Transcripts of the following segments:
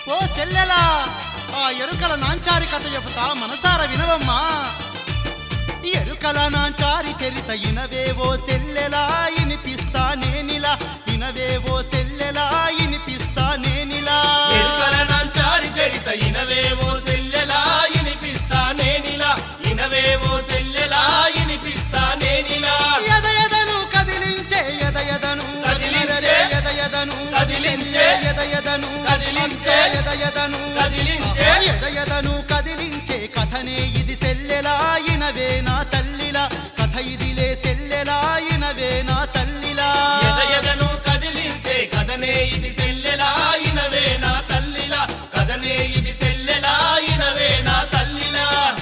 ఓ చెల్లెలా ఆ ఎరుకల నాంచారి కథ చెబుతా మనసార వినవమ్మా ఎరుకల నాంచారి చరిత ఇనవేవో సెల్లెలా ఇనిపిస్తా నేనిలా ఇనవేవో సెల్లెలా ఇనిపిస్తా నేనిలా ఎరుకల నాంచారి చరిత ఇనవేవో సెల్లెలా ఇనిపిస్తా నేనిలా ఇనవేవో సెల్లెలా ఇనిపిస్తా నేనిలా ఎద ఎదను కదిలించే ఎద ఎదను కదిలించే, ఎద ఎదను కదిలించే, ఎద ఎదను కదిలించే, ఎద ఎదను కదిలించే. ఎద ఎదను కదిలించే కథనే ఇది సెల్లెలా ఇనవే నా తల్లిలా కథ ఇదిలే సెల్లెలా ఇనవే నా తల్లిలా ఎద ఎదను కదిలించే కథనే ఇది సెల్లెలా ఇనవే నా తల్లిలా కథనే ఇది సెల్లెలా ఇనవే నా తల్లిలా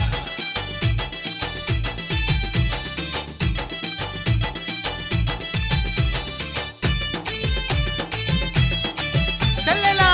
సెల్లెలా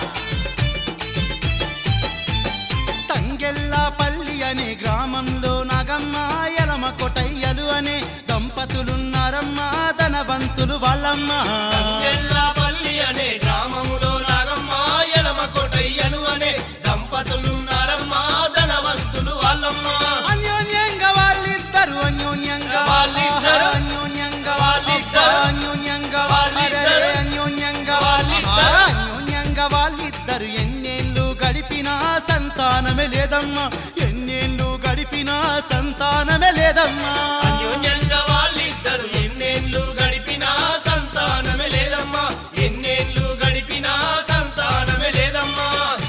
తంగెల్లాపల్లి అనే గ్రామంలో నగమ్మ ఎలమ కొటయ్యలు అనే దంపతులున్నారమ్మ ధనవంతులు వాళ్ళమ్మ ఎల్లాపల్లి అనే గ్రామములో నాగమ్మ ఎలమ కొటయ్యను అనే దంపతులున్నారమ్మ ధనవంతులు వాళ్ళమ్మ అన్యోన్యంగా వాళ్ళిద్దరు అన్యోన్యంగా వాళ్ళిద్దరు. ఆహా, అన్యోన్యంగా వాళ్ళిద్దరు. అబ్బా, అన్యోన్యంగా వాళ్ళిద్దరు. అరెరే, అన్యోన్యంగా వాళ్ళిద్దరు. ఆహా, అన్యోన్యంగా వాళ్ళిద్దరు ఎన్నేళ్ళు గడిపినా సంతానమే లేదమ్మా ఎన్నేళ్ళు గడిపినా సంతానమే లేదమ్మా అన్యోన్యంగా వాళ్ళిద్దరు ఎన్నేళ్ళు గడిపినా సంతానమే లేదమ్మా ఎన్నేళ్ళు గడిపినా సంతానమే లేదమ్మా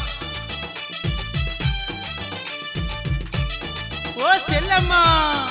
ఓ చెల్లమ్మా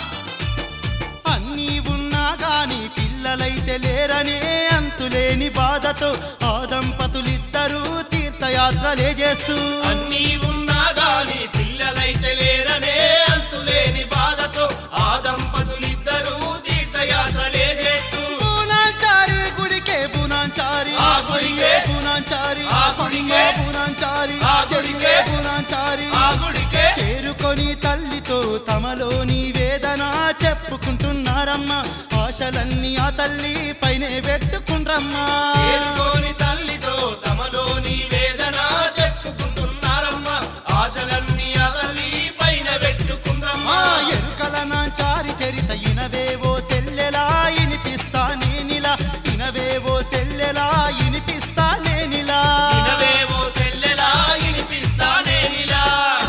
అన్నీ ఉన్నా గాని పిల్లలైతే లేరనే అంతులేని బాధతో ఆ దంపతులిద్దరూ తీర్థయాత్రలే చేస్తూ అన్నీ ఉన్నా గాని పిల్లలైతే లేరనే అంతులేని బాధతో ఆ దంపతులిద్దరూ తీర్థయాత్రలే చేస్తూ పూనాంచారి గుడికే పూనాంచారి ఆ గుడికే, పూనాంచారి ఆ గుడికే, పూనాంచారి ఆ గుడికే, పూనాంచారి ఆ గుడికే చేరుకొని తల్లితో తమలోని వేదన చెప్పుకుంటున్నారమ్మా ఆశలన్నీ ఆ తల్లి పైనే పెట్టుకుండ్రమ్మా చేరుకోని తల్లితో తమలోని వేదన చెప్పుకుంటున్నారమ్మా ఆశలన్నీ అదల్లి పైన ఆ పెట్టుకుందమ్మా ఎరుకల నాంచారి చరిత ఇనవేవో సెల్లెలా ఇనిపిస్తా నేనిలా ఇనవేవో సెల్లెలా ఇనిపిస్తా నేనిలా ఇనవేవో సెల్లెలా ఇనిపిస్తా నేనిలా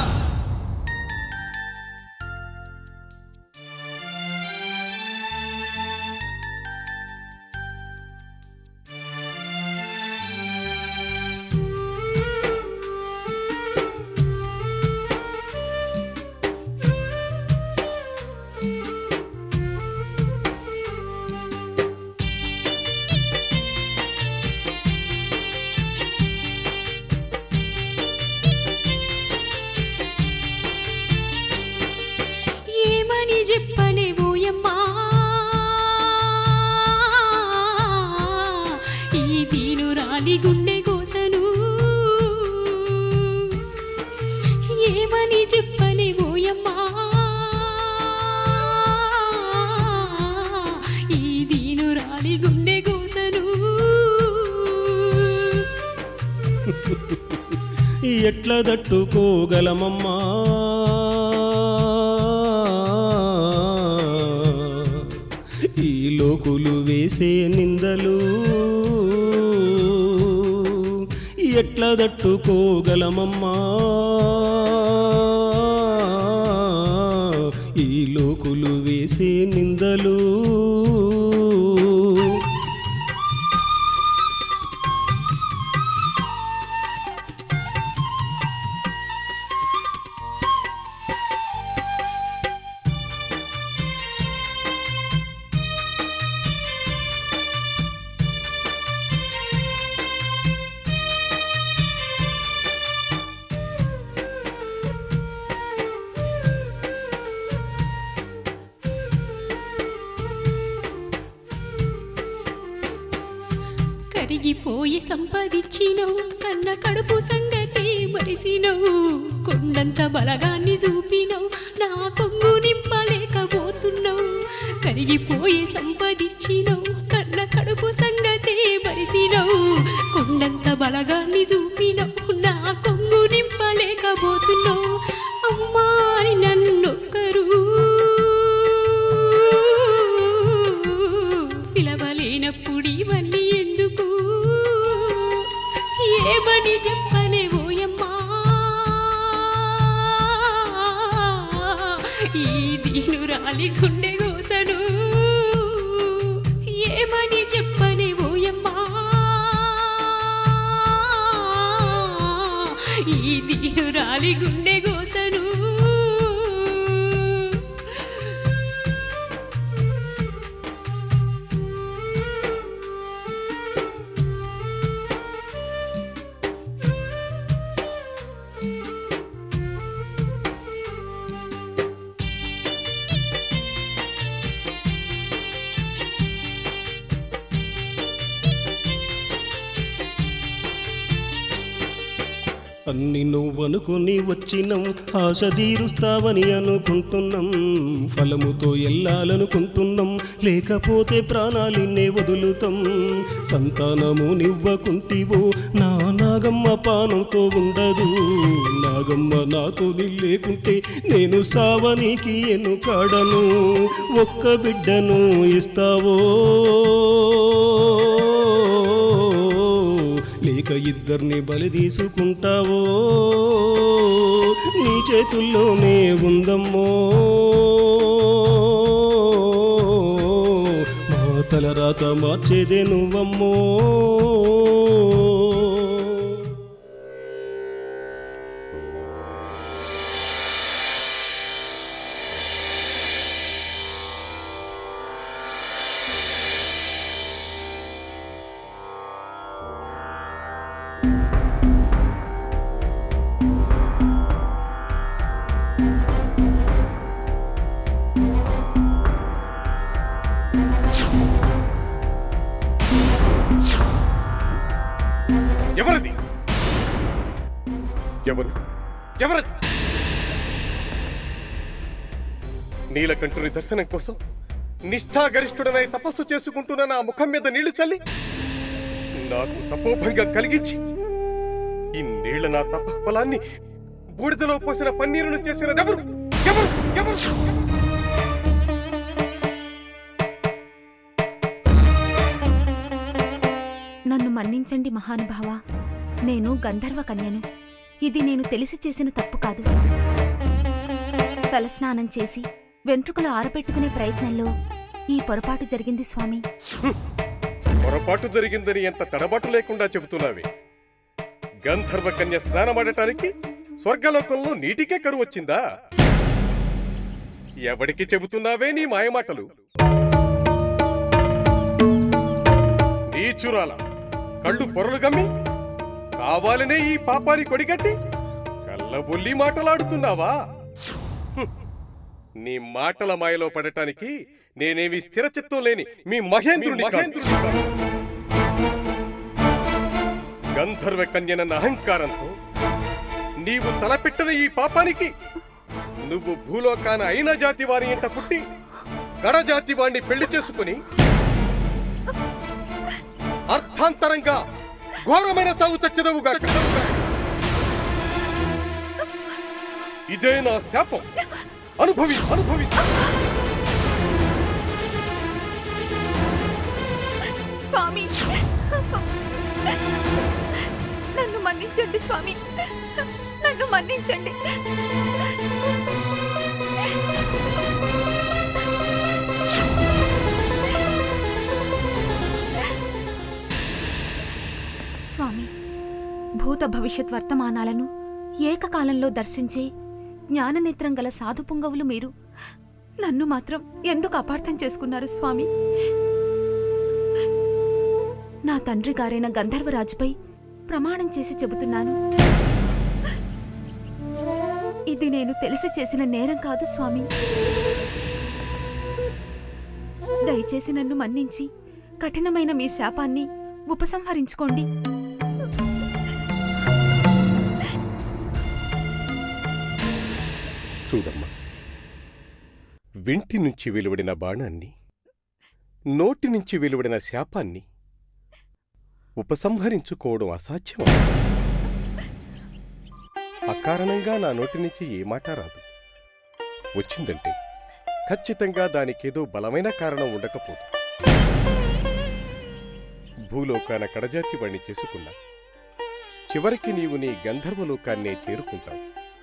ఏమని చెప్పనే ఓయమ్మా ఈ దీను రాలి గుండె కోసను ఏమని చెప్పనే ఓయమ్మా ఈ దీను రాలి గుండె కోసను ఎట్ల తట్టుకోగలమమ్మా ఈ లోకులు వేసే నిందలు ఎట్ల తట్టుకోగలమమ్మా ఈ లోకులు వేసే నిందలు కరిగిపోయి సంపాదించినవు కన్న కడుపు సంగతి మరిసినవు కొండంత బలగాన్ని చూపినవు నా కొంగు నింపలేకపోతున్నావు కరిగిపోయి సంపాదించినవు కన్న కడుపు సంగతి మరిసినవు కొండంత బలగాన్ని చూపినవు నా పిలవలేనప్పుడు ఇవన్నీ ఎందుకు ఏమని చెప్పలే ఓయమ్మా ఈ దీనురాలి గుండె గోసను ఏమని చెప్పనే ఓయమ్మా ఈ దీనురాలి గుండె గోసను అన్ని నువ్వనుకొని వచ్చినం ఆశ తీరుస్తావని అనుకుంటున్నాం ఫలముతో ఎల్లాలనుకుంటున్నాం లేకపోతే ప్రాణాలిన్నే వదులుతాం సంతానము నివ్వకుంటివో నా నాగమ్మ పానంతో ఉండదు నాగమ్మ నాతో లేకుంటే నేను సావనికి ఎన్నుకాడను ఒక్క బిడ్డను ఇస్తావో లేక ఇద్దరిని బలి తీసుకుంటావో నీ చేతుల్లోనే ఉందమ్మో మా తలరాత మార్చేదే నువ్వమ్మో ఎవరిది ఎవరు ఎవరది నీలకంఠుని దర్శనం కోసం నిష్ఠాగరిష్ఠుడనై తపస్సు చేసుకుంటున్న నా ముఖం మీద నీళ్లు చల్లి నాకు తపోభంగం కలిగించి ఇన్నేళ్ల నా తప ఫలాన్ని బూడిదలో పోసిన పన్నీరును చేసినదెవరు ఎవరు ఎవరు నన్ను మన్నించండి మహానుభావ నేను గంధర్వ కన్యను ఇది నేను తెలిసి చేసిన తప్పు కాదు తలస్నానం చేసి వెంట్రుకలు ఆరబెట్టుకునే ప్రయత్నంలో ఈ పొరపాటు జరిగింది స్వామి పొరపాటు జరిగిందని ఎంత తడబాటు లేకుండా చెబుతున్నావే గంధర్వ కన్య స్నానమాడటానికి స్వర్గలోకంలో నీటికే కరువు వచ్చిందా ఎవడికి చెబుతున్నావే నీ మాయమాటలు నీచురాల కళ్ళు పొరలు గమ్మి కావాలనే ఈ పాపాని కొడిగట్టి కళ్ళబొల్లి మాటలాడుతున్నావా హ్మ్. నీ మాటల మాయలో పడటానికి నేనేమి స్థిరచిత్తం లేని మీ మహేంద్రుని కాదు. గంధర్వ కన్యనన్న అహంకారంతో నీవు తలపెట్టిన ఈ పాపానికి నువ్వు భూలోకాన అయిన జాతి వారి ఎంట పుట్టి గడ జాతి వాణ్ణి పెళ్లి చేసుకుని అర్థాంతరంగా ఘోరమైన చావు చచ్చదవుగా ఇదే నా శాపం అనుభవి అనుభవి స్వామి నన్ను మన్నించండి స్వామి నన్ను మన్నించండి స్వామి భూత భవిష్యత్ వర్తమానాలను ఏకకాలంలో దర్శించే జ్ఞాననేత్రం గల సాధు పుంగవులు మీరు నన్ను మాత్రం ఎందుకు అపార్థం చేసుకున్నారు స్వామి నా తండ్రి గారైన గంధర్వరాజుపై ప్రమాణం చేసి చెబుతున్నాను ఇది నేను తెలిసి చేసిన నేరం కాదు స్వామి దయచేసి నన్ను మన్నించి కఠినమైన మీ శాపాన్ని ఉపసంహరించుకోండి చూడమ్మా వింటి నుంచి వెలువడిన బాణాన్ని నోటి నుంచి వెలువడిన శాపాన్ని ఉపసంహరించుకోవడం అసాధ్యం అకారణంగా నా నోటి నుంచి ఏ మాట రాదు వచ్చిందంటే ఖచ్చితంగా దానికేదో బలమైన కారణం ఉండకపోదు భూలోకాన కడజాతి వాణ్ణి చేసుకున్నా చివరికి నీవు నీ గంధర్వలోకాన్నే చేరుకుంటావు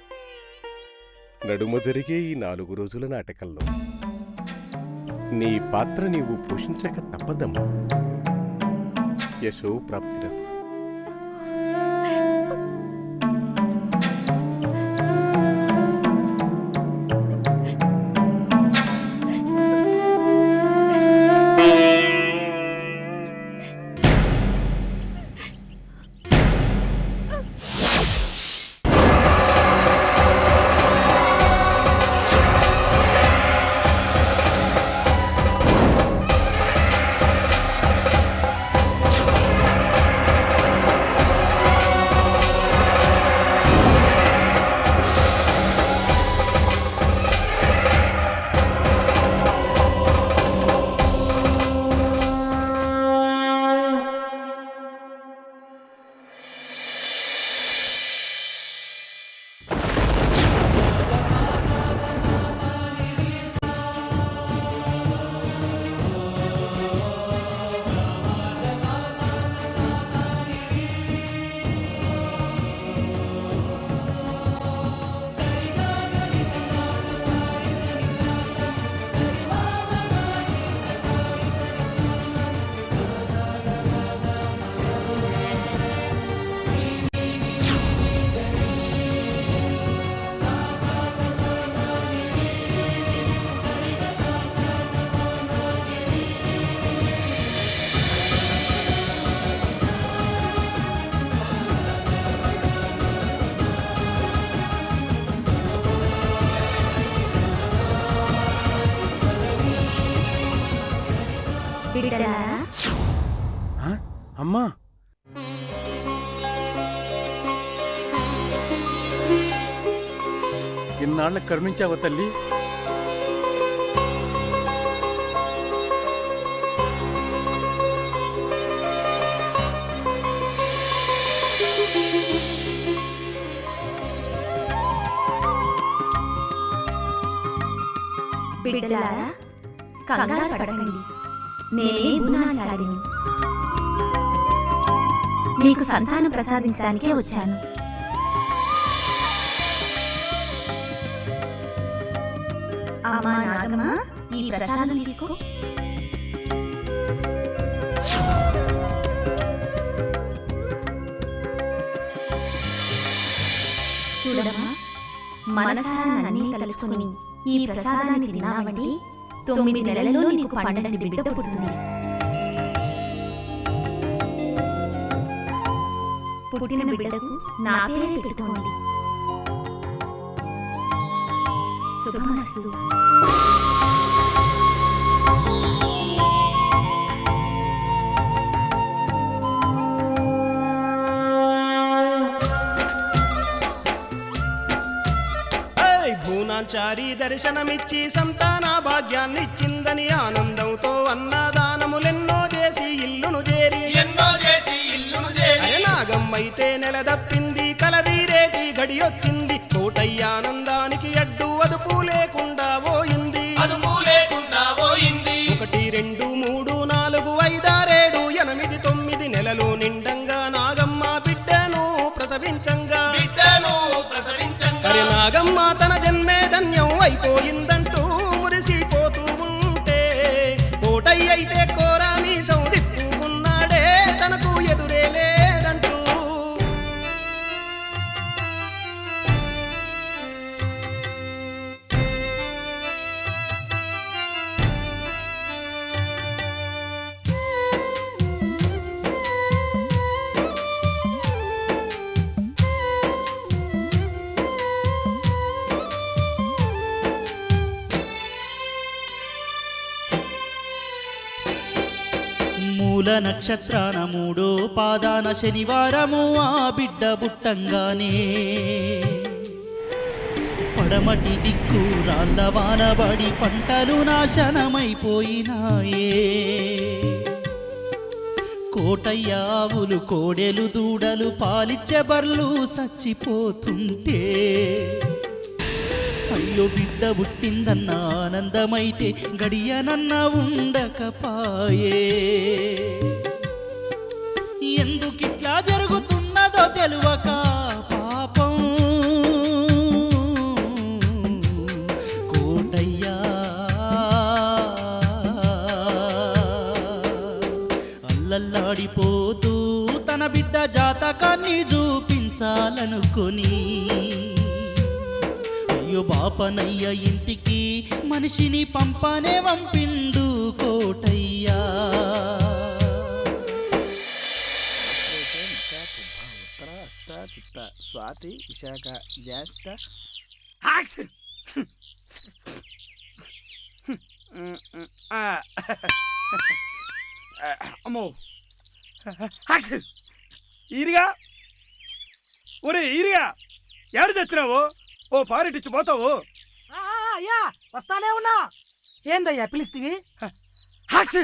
నడుమ జరిగే ఈ నాలుగు రోజుల నాటకంలో నీ పాత్ర నీవు పోషించక తప్పదమ్మా యశో ప్రాప్తిరస్తు బిడ్డలారా ఆ? అమ్మా ఇన్నాళ్ళ కరుణించావా తల్లి బిడ్డలారా కంగారు పడకండి నేనే భూనాచారిని మీకు సంతానం ప్రసాదించడానికే వచ్చాను అమ్మా నాగమ్మ ఈ ప్రసాదం తీసుకో చూడమ్మా మనసారా నన్నే తలుచుకుని ఈ ప్రసాదాన్ని తిన్నావంటే తొమ్మిది నెలల్లో నీకు పండని బిడ్డ పుడుతుంది పుట్టిన బిడ్డకు నా పేరే పెట్టుకోండి శుభమస్తు ఏయ్ భూనాచారి దర్శనమిచ్చి సంతాన భాగ్యాన్నిచ్చిందని ఆనందంతో అన్నదానములెన్నో చేసి ఇల్లును చేరి ఎన్నో చేసి ఇల్లును చేరి అరే నాగమ్మైతే నెలదప్పింది కలదీరేటి గడియొచ్చింది కోటయ్యానందానికి అడ్డు అదుపు లేకుండా పోయింది అదుపు లేకుండా పోయింది ఒకటి రెండు మూడు నాలుగు ఐదారేడు ఎనిమిది తొమ్మిది నెలలు నిండంగా నాగమ్మ బిడ్డను ప్రసవించంగా బిడ్డను ప్రసవించంగా అరే నాగమ్మ తన జన్మే ధన్యం అయిపోయిందంటూ మురిసిపోతూ ఉంటే కోటయ్య అయితే కోరా మీసం దిప్పుకున్నాడే తనకు ఎదురే లేదంటూ మూల నక్షత్రాన మూడో పాదాన శనివారము ఆ బిడ్డ బుట్టంగానే పడమటి దిక్కు రాళ్ళ వానబడి పంటలు నాశనమైపోయినాయే కోటయ్య ఆవులు కోడెలు దూడలు పాలిచ్చే బర్లు సచ్చిపోతుంటే అయ్యో బిడ్డ పుట్టిందన్న ఆనందమైతే గడియనన్న ఉండకపాయే తల్లల్లాడిపోతూ తన బిడ్డ జాతకాన్ని చూపించాలనుకొని అయ్యో బాపనయ్య ఇంటికి మనిషిని పంపనే వంపిండు కోటయ్యా ఉత్తర అష్ట చిత్త స్వాతి విశాఖ జ్యేష్ఠ అమ్మో హాక్స్ ఈరిగా ఒరే ఈరిగా ఏడు తెచ్చినావు ఓ పారెటిచ్చి పోతావు అయ్యా వస్తానే ఉన్నా ఏందయ్యా పిలిస్తీవి హాక్స్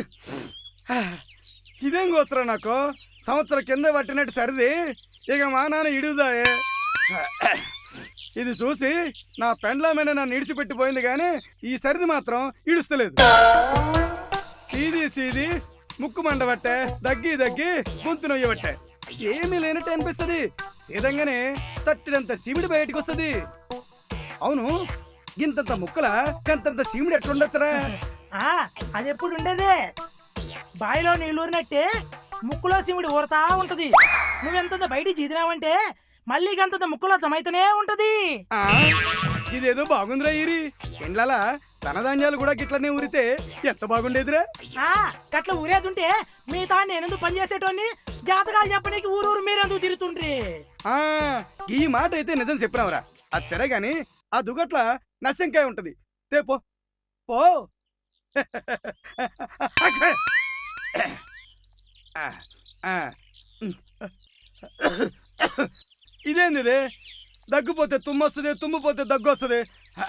ఇదేం కోసరా నాకు సంవత్సరం కింద పట్టినట్టు సరిది ఇక మా నాన్న ఇడుదాయే ఇది చూసి నా పెండ్లామైన నన్ను ఇడిచిపెట్టిపోయింది కానీ ఈ సరిది మాత్రం ఇడుస్తలేదు సీది సీది ముక్కు మండబట్టే దగ్గి దగ్గి గొంతు నొయ్యబట్టే ఏమీ లేనట్టు అనిపిస్తుంది సీదంగానే తట్టినంత సీమిడి బయటికి వస్తుంది అవును గింతంత ముక్కల కంతంత సీమిడి ఎట్లుండొచ్చురా ఆ, అది ఎప్పుడు ఉండేదే బావిలో నీళ్ళు ఊరినట్టే ముక్కులో సిమిడి ఊరతా ఉంటది నువ్వెంతంత బయట చీదినావంటే మళ్ళీ గంతంత ముక్కులో జమైతనే ఉంటది ఆ, ఇదేదో బాగుందిరా ఈరి ఎండ్లలా ధనధాన్యాలు కూడా గిట్లనే ఊరితే ఎంత బాగుండేదిరా ఆ గట్ల ఊరేదుంటే మిగతా నేనెందుకు పని చేసేటోని జాతకాలు చెప్పనీకి ఊరు ఊరు మీరెందుకు తిరుగుతుండ్రి ఆ ఈ మాట అయితే నిజం చెప్పినావురా అది సరే గాని ఆ దుగట్ల నశంకాయ ఉంటది తే పో పో అచ్చే. ఆ, ఆ. ఇదేంది ఇది దగ్గుపోతే తుమ్మొస్తుంది తుమ్మిపోతే దగ్గు వస్తుంది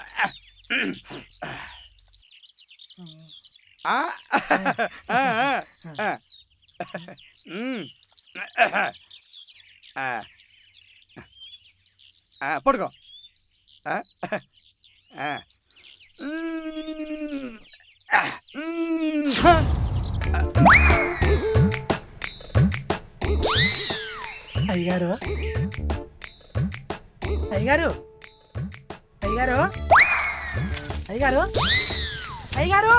ఆ? ఆ, ఆ, ఆ. ఉమ్. ఆ. ఆ, పడుకో ఆ, ఆ. ఉమ్. ఆ, ఉమ్. హ. అయ్యగారు అయ్యగారు అయ్యగారు అయ్యగారు అయ్యగారు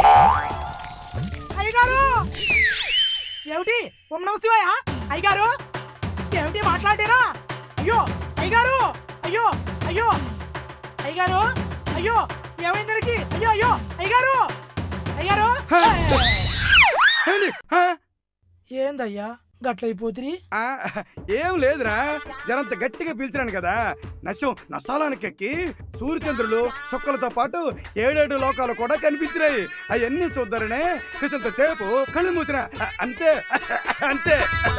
అయ్యగారు ఏమిటి ఓం నమ శివాయ అయ్యగారు ఏమిటి మాట్లాడారా అయ్యో అయ్యగారు అయ్యో అయ్యో అయ్యగారు అయ్యో ఏమైందరికి అయ్యో అయ్యో అయ్యగారు అయ్యగారు ఏంది? ఆ? ఏందయ్యా గట్లయిపోతురి ఆ, ఏం లేదురా జరంత గట్టిగా పీల్చినాను కదా నశం నసాలానికెక్కి సూర్యచంద్రులు చుక్కలతో పాటు ఏడేడు లోకాలు కూడా కనిపించినాయి అవన్నీ చూద్దారనే కొంచెంత సేపు కళ్ళు మూసిన అ- అంతే అంతే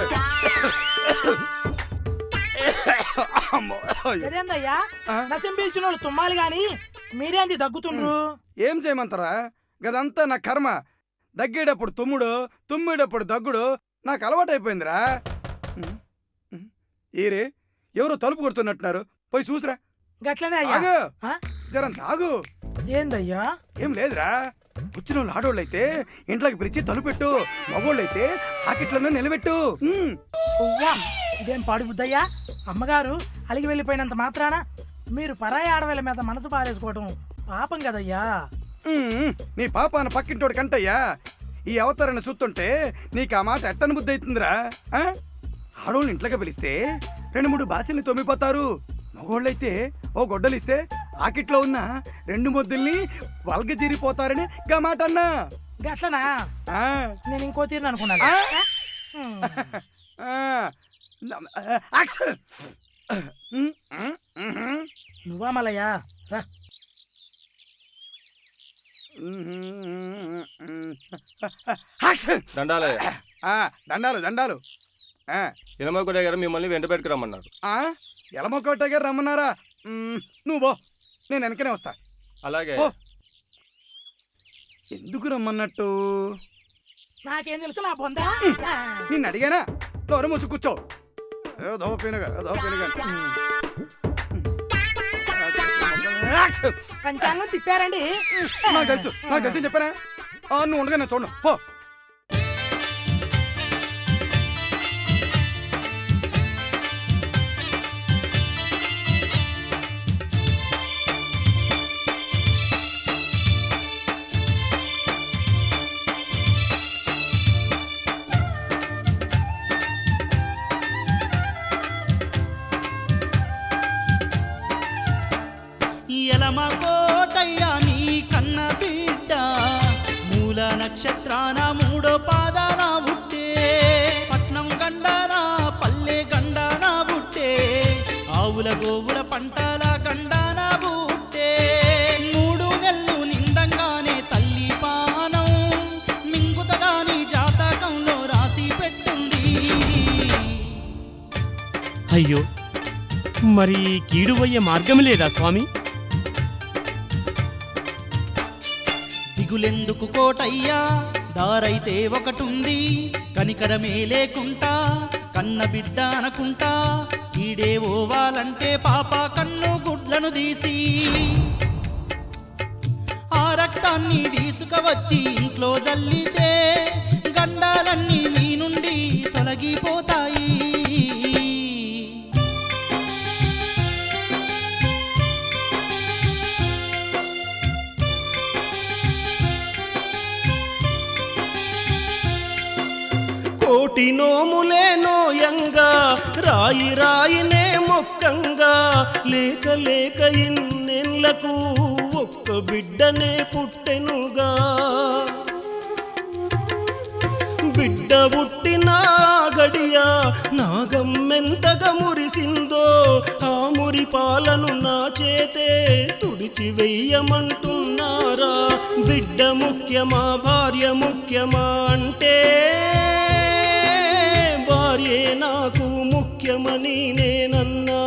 అమ్మో, అయ్యో. అదేందయ్యా నశం పీల్చిన వాళ్ళు తుమ్మాలి గాని మీరేంది దగ్గుతుండ్రు ఏం చేయమంటారా గదంతా నా కర్మ దగ్గేటప్పుడు తుమ్ముడు తుమ్మేటప్పుడు దగ్గుడు నాకు అలవాటైపోయిందిరా ఉమ్, ఉమ్. ఏరే ఎవరో తలుపు కొడుతున్నట్టున్నారు పోయి చూసిరా గట్లనే అయ్యా ఆగు ఆ? జరంత ఆగు ఏందయ్యా ఏం లేదురా వచ్చిన వాళ్ళు ఆడోళ్ళైతే ఇంట్లోకి పిలిచి తలుపెట్టు మగోళ్ళైతే ఆకిట్లను నిలబెట్టు ఉమ్. ఉవ్వా, ఇదేం పాడు బుద్దయ్యా అమ్మగారు అలిగి వెళ్ళిపోయినంత మాత్రాన మీరు పరాయి ఆడవాళ్ళ మీద మనసు పారేసుకోవటం పాపం కదయ్యా ఉమ్, నీ పాపాన పక్కింటోడు కంటయ్యా ఈ అవతారాన్ని చూస్తుంటే నీకు ఆ మాట ఎట్టని బుద్ధి అవుతుందిరా ఆ? ఆడోళ్ళు ఇంట్లోకి పిలిస్తే రెండు మూడు భాషల్ని తొమ్మిపోతారు మగోళ్ళైతే ఓ గొడ్డలిస్తే ఆకిట్లో ఉన్న రెండు ముద్దుల్ని వల్గజీరిపోతారని గా మాట అన్నా గట్లనా ఆ, నేను ఇంకో తీరుని అనుకున్నాను ఆ? హ్మ్. ఆ, నమ్- ఆ, యాక్షన్. ఉమ్, ఉమ్, ఉమ్. నువ్వా మలయ్యా రా యాక్షన్. దండాలయ్య ఆ, దండాలు దండాలు ఆ, ఇనమకొండ గారు మిమ్మల్ని వెంట పెట్టుకురమ్మన్నారు ఆ, ఎలమకోట గారు రమ్మన్నారా మ్, నువ్వు బో నేను వెనకనే వస్తా అలాగే ఓ. ఎందుకు రమ్మన్నట్టు నాకేం తెలుసు నా బొందా నిన్ను అడిగానా దూర మూసి కూర్చో ఏదో పెనుగా ఏదో పెనుగా యాక్షన్. పంచాంగం తిప్పారండి నాకు తెలుసు నాకు తెలుసు చెప్పానా ఆ, నువ్వు ఉండగా నేను చూడను పో అయ్యో మరి కీడు పోయే మార్గం లేదా స్వామి దిగులెందుకు కోటయ్యా దారైతే ఒకటుంది కనికరమే లేకుంటా కన్న బిడ్డ అనకుంటా ఈడే ఓవాలంటే పాప కన్ను గుడ్లను తీసి ఆ రక్తాన్ని తీసుకువచ్చి ఇంట్లో జల్లితే గండాలన్నీ మీ నుండి తొలగిపోతాయి కోటి నోములే నోయంగా రాయి రాయినే మొక్కంగా లేక లేక ఇన్నెళ్లకు ఒక్క బిడ్డనే పుట్టెనుగా బిడ్డ పుట్టిన గడియ నాగమ్మెంతగా మురిసిందో ఆ మురి పాలను నా చేతే తుడిచి వెయ్యమంటున్నారా బిడ్డ ముఖ్యమా భార్య ముఖ్యమా అంటే భార్యే నాకు ముఖ్యమని నేనన్నా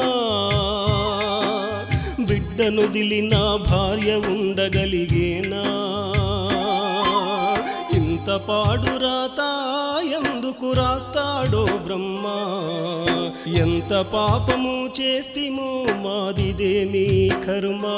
బిడ్డను దిలిన భార్య ఉండగలిగేనా ఇంత పాడు రాత ఎందుకు రాస్తాడో బ్రహ్మ ఎంత పాపము చేస్తిమో మాదిదేమీ కర్మా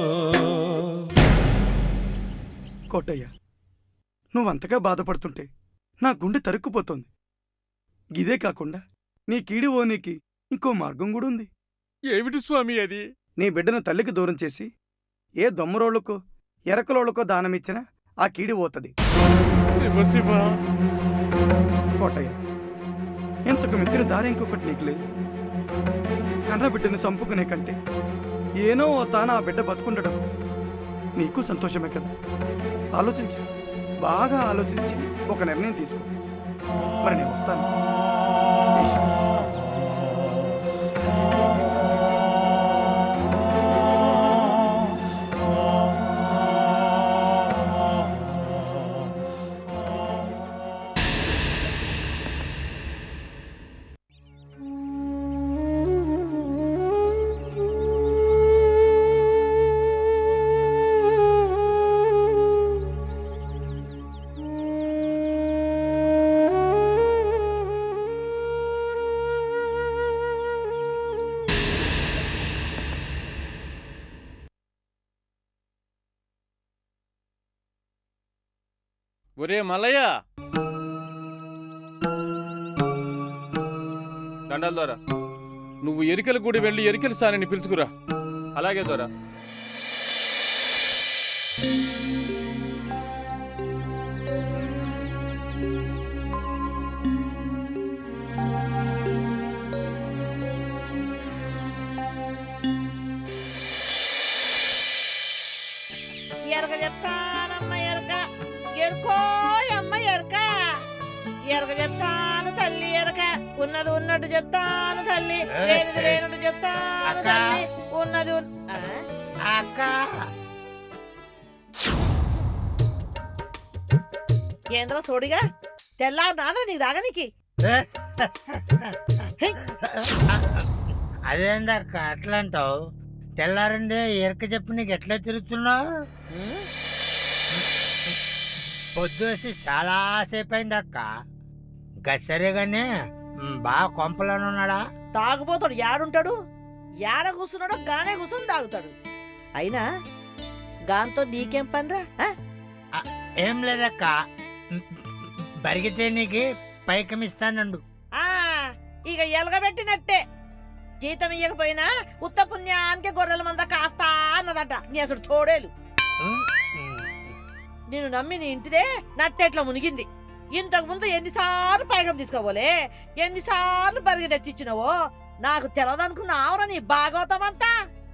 కోటయ్య నువ్వంతగా బాధపడుతుంటే నా గుండె తరుక్కుపోతోంది ఇదే కాకుండా నీ కీడి ఓనికి ఇంకో మార్గం కూడా ఉంది ఏమిటి స్వామి అది నీ బిడ్డను తల్లికి దూరం చేసి ఏ దొమ్మరోళ్ళకో ఎరకలోళ్ళకో దానమిచ్చినా ఆ కీడి పోతది శివ శివ కోటయ్య ఇంతకు మించిన దారి ఇంకొకటి నీకు లేదు కన్న బిడ్డను సంపుకునే కంటే ఏనో ఓ తాన ఆ బిడ్డ బతుకుండడం నీకు సంతోషమే కదా ఆలోచించి బాగా ఆలోచించి ఒక నిర్ణయం తీసుకో మరి నేను వస్తాను ఈశ్వరుడు. ఒరే మల్లయ్య దండాల ద్వారా నువ్వు ఎరికల గుడి వెళ్ళి ఎరికల సానిని పిలుచుకురా అలాగే ద్వారా ఎరగ చెప్తానమ్మ ఎరక ఎరుకో అమ్మ ఎరక ఎరగ చెప్తాను తల్లి ఎరక ఉన్నది ఉన్నట్టు చెప్తాను తల్లి లేనిది లేనట్టు చెప్తాను తల్లి ఉన్నది అక్క ఏంద్ర సోడిగా తెల్లారు నాదా నీకు దాగనికి అదేందక్క అట్లా అంటావు తెల్లారండే ఎరక చెప్పి నీకు ఎట్లా తిరుగుతున్నావు పొద్దుసి చాలా సేపు అయింది అక్క గసరేగానే బాగా కొంపలోనే ఉన్నాడా తాగుపోతాడు యాడుంటాడు యాడ కూర్చున్నాడో గానే కూర్చుని తాగుతాడు అయినా గాంతో నీకేం పనిరా ఆ? ఏం లేదక్క బరిగితే నీకు పైకమిస్తానండు ఆ, ఇక ఎలగబెట్టినట్టే జీతం ఇయ్యకపోయినా ఉత్త పుణ్యానికి గొర్రెల మంద కాస్తా అన్నదట నీ అసలు తోడేలు నేను నమ్మి నీ ఇంటిదే నట్టెట్లా మునిగింది ఇంతకు ముందు ఎన్నిసార్లు పైకం తీసుకోబోలే ఎన్నిసార్లు బరిగి తెచ్చిచ్చినవో నాకు తెలదనుకున్నావురా నీ భాగవతం అంతా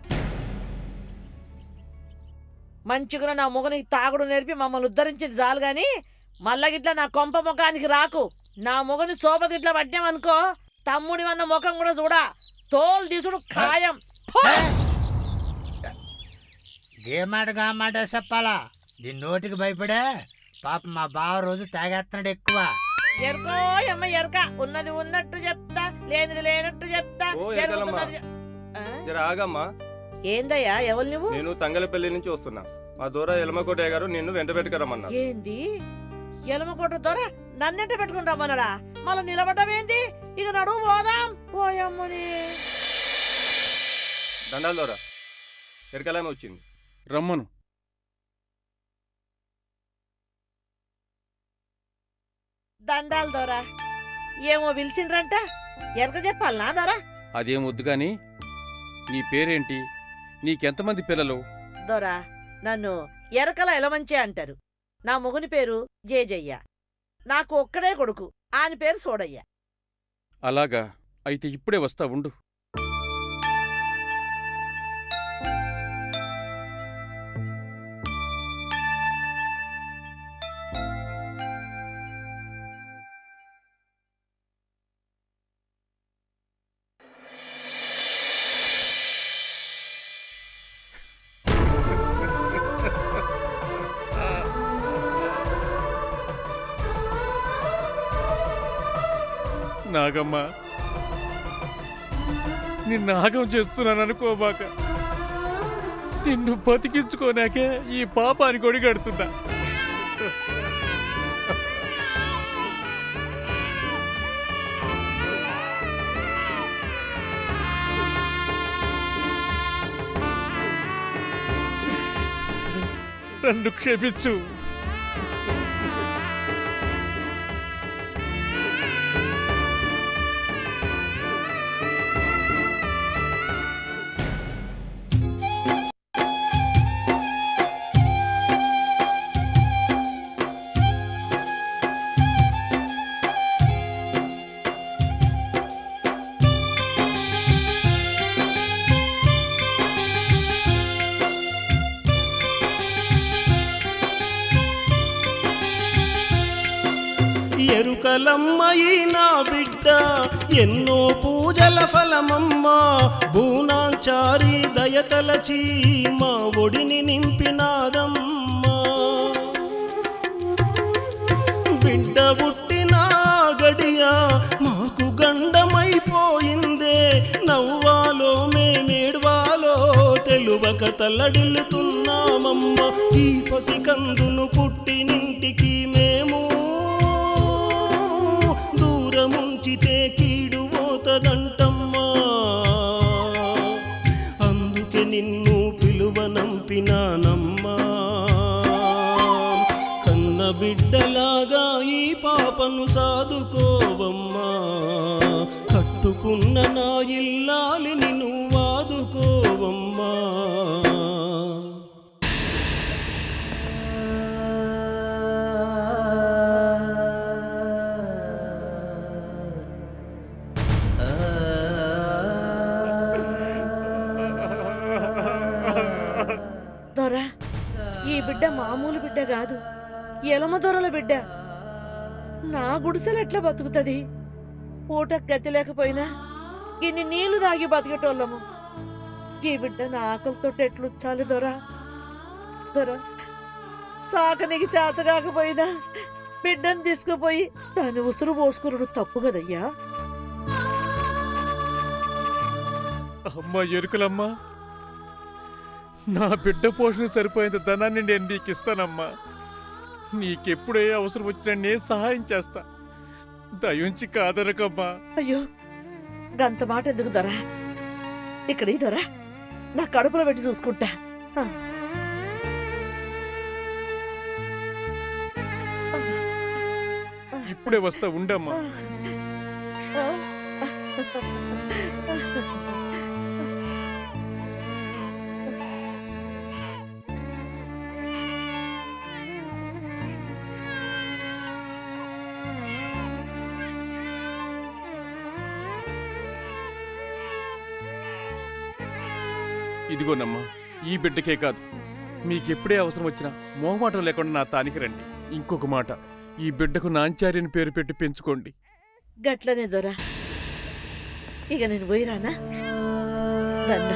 మంచిగా నా మొగనికి తాగుడు నేర్పి మమ్మల్ని ఉద్ధరించింది చాలు గాని మళ్ళా గిట్ల నా కొంప ముఖానికి రాకు నా మొగని సోప గిట్ల పడ్డామనుకో తమ్ముడి వన్న ముఖం కూడా చూడా తోలు తీసుడు ఖాయం ఫు! గేమాట గామాట చెప్పాలా దీని నోటికి భయపడే పాప మా బావ రోజు తాగేస్తున్నాడు ఎక్కువ ఎరుకో అమ్మ ఎరక ఉన్నది ఉన్నట్టు చెప్తా లేనిది లేనట్టు చెప్తా ఓ, ఎరకలమ్మ. జరుగుతున్నది చె- ఆ? జర ఆగమ్మా ఏందయ్యా ఎవరు నువ్వు నేను తంగలపల్లి నుంచి వస్తున్నా మా దూర ఎలమకోటయ్య గారు నిన్ను వెంట పెట్టుకురమ్మన్నారు ఏంది ఎలమకోట ద్వారా నన్నెంట పెట్టుకుని రమ్మన్నాడా మళ్ళీ నిలబడ్డమేంది ఇక నడువు పోదాం పోయమ్మని దండాల దూర ఎరకలామే వచ్చింది రమ్మను దండాలు దొరా ఏమో పిలిచిండ్రంట ఎరక చెప్పాలనా దొరా అదేం వద్దు గాని నీ పేరేంటి నీకెంతమంది పిల్లలు దొరా నన్ను ఎరకల ఎలమంచే అంటారు నా మొగుని పేరు జేజయ్య నాకు ఒక్కడే కొడుకు ఆయన పేరు సోడయ్య అలాగా అయితే ఇప్పుడే వస్తా ఉండు నాగమ్మ నిన్ను నాగం చేస్తున్నాను అనుకోబాక నిన్ను బతికించుకోనాకే ఈ పాపాని కొడిగడుతున్నా నన్ను క్షమించు ఎరుకలమ్మయి నా బిడ్డ ఎన్నో పూజల ఫలమమ్మ భూనాంచారి దయతలచి మా ఒడిని నింపినాదమ్మా బిడ్డ పుట్టిన గడియ మాకు గండమైపోయిందే నవ్వాలో మేమేడ్వాలో తెలువక తల్లడిల్లుతున్నామమ్మ ఈ పసికందును పుట్టినింటికి మేము దూరముంచితే కీడు పోతదంటమ్మా అందుకే నిన్ను పిలువనంపినానమ్మా కన్న బిడ్డలాగా ఈ పాపను సాదుకోవమ్మా కట్టుకున్న నా ఇల్లాలిని నువ్వు ఆదుకోవమ్మా దొర ఈ బిడ్డ మామూలు బిడ్డ కాదు ఎలమ దొరల బిడ్డ నా గుడిసెలు ఎట్లా బతుకుతుంది పూట గతి లేకపోయినా ఇన్ని నీళ్లు దాగి బతికేటోళ్ళము ఈ బిడ్డ నా ఆకలితో ఎట్లుచ్చాలి దొర దొర సాకనికి చేత కాకపోయినా బిడ్డను తీసుకుపోయి దాన్ని ఉసురు పోసుకున్నాడు తప్పు కదయ్యా అమ్మ ఎరుకలమ్మా నా బిడ్డ పోషణ సరిపోయేంత ధనాన్ని నేను నీకు ఇస్తానమ్మా నీకెప్పుడే అవసరం వచ్చినా నేను సహాయం చేస్తా దయుంచి కాదనకమ్మా అయ్యో గంత మాట ఎందుకు దొర ఇక్కడ ఈ దొర నా కడుపులో పెట్టి చూసుకుంటా ఆ. ఇప్పుడే వస్తా ఉండమ్మా ఇదిగోనమ్మా ఈ బిడ్డకే కాదు మీకెప్పుడే అవసరం వచ్చినా మోహమాటం లేకుండా నా తానికి రండి ఇంకొక మాట ఈ బిడ్డకు నాంచార్యని పేరు పెట్టి పెంచుకోండి గట్లనే దొరా ఇక నేను పోయిరానా దండం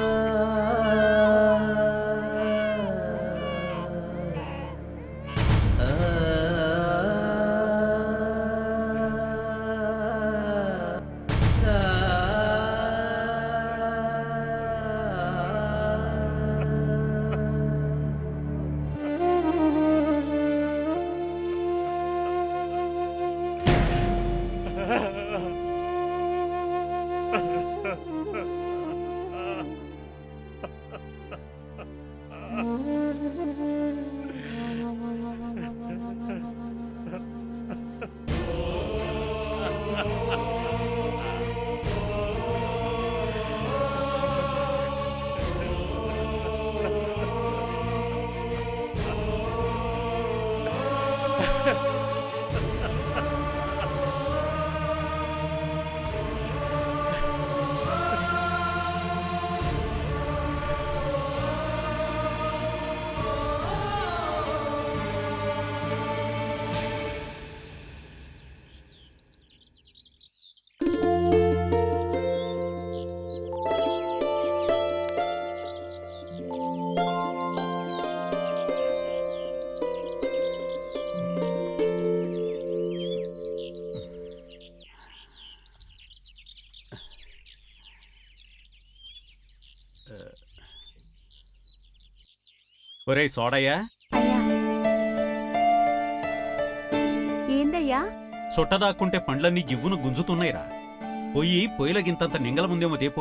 ఒరేయ్ సోడయ్యా ఏందయ్యా సొట్టదాక్కుంటే పండ్లన్నీ జివ్వును గుంజుతున్నాయిరా పొయ్యి పొయ్యిల గింతంత నింగల ముందేమో దేపో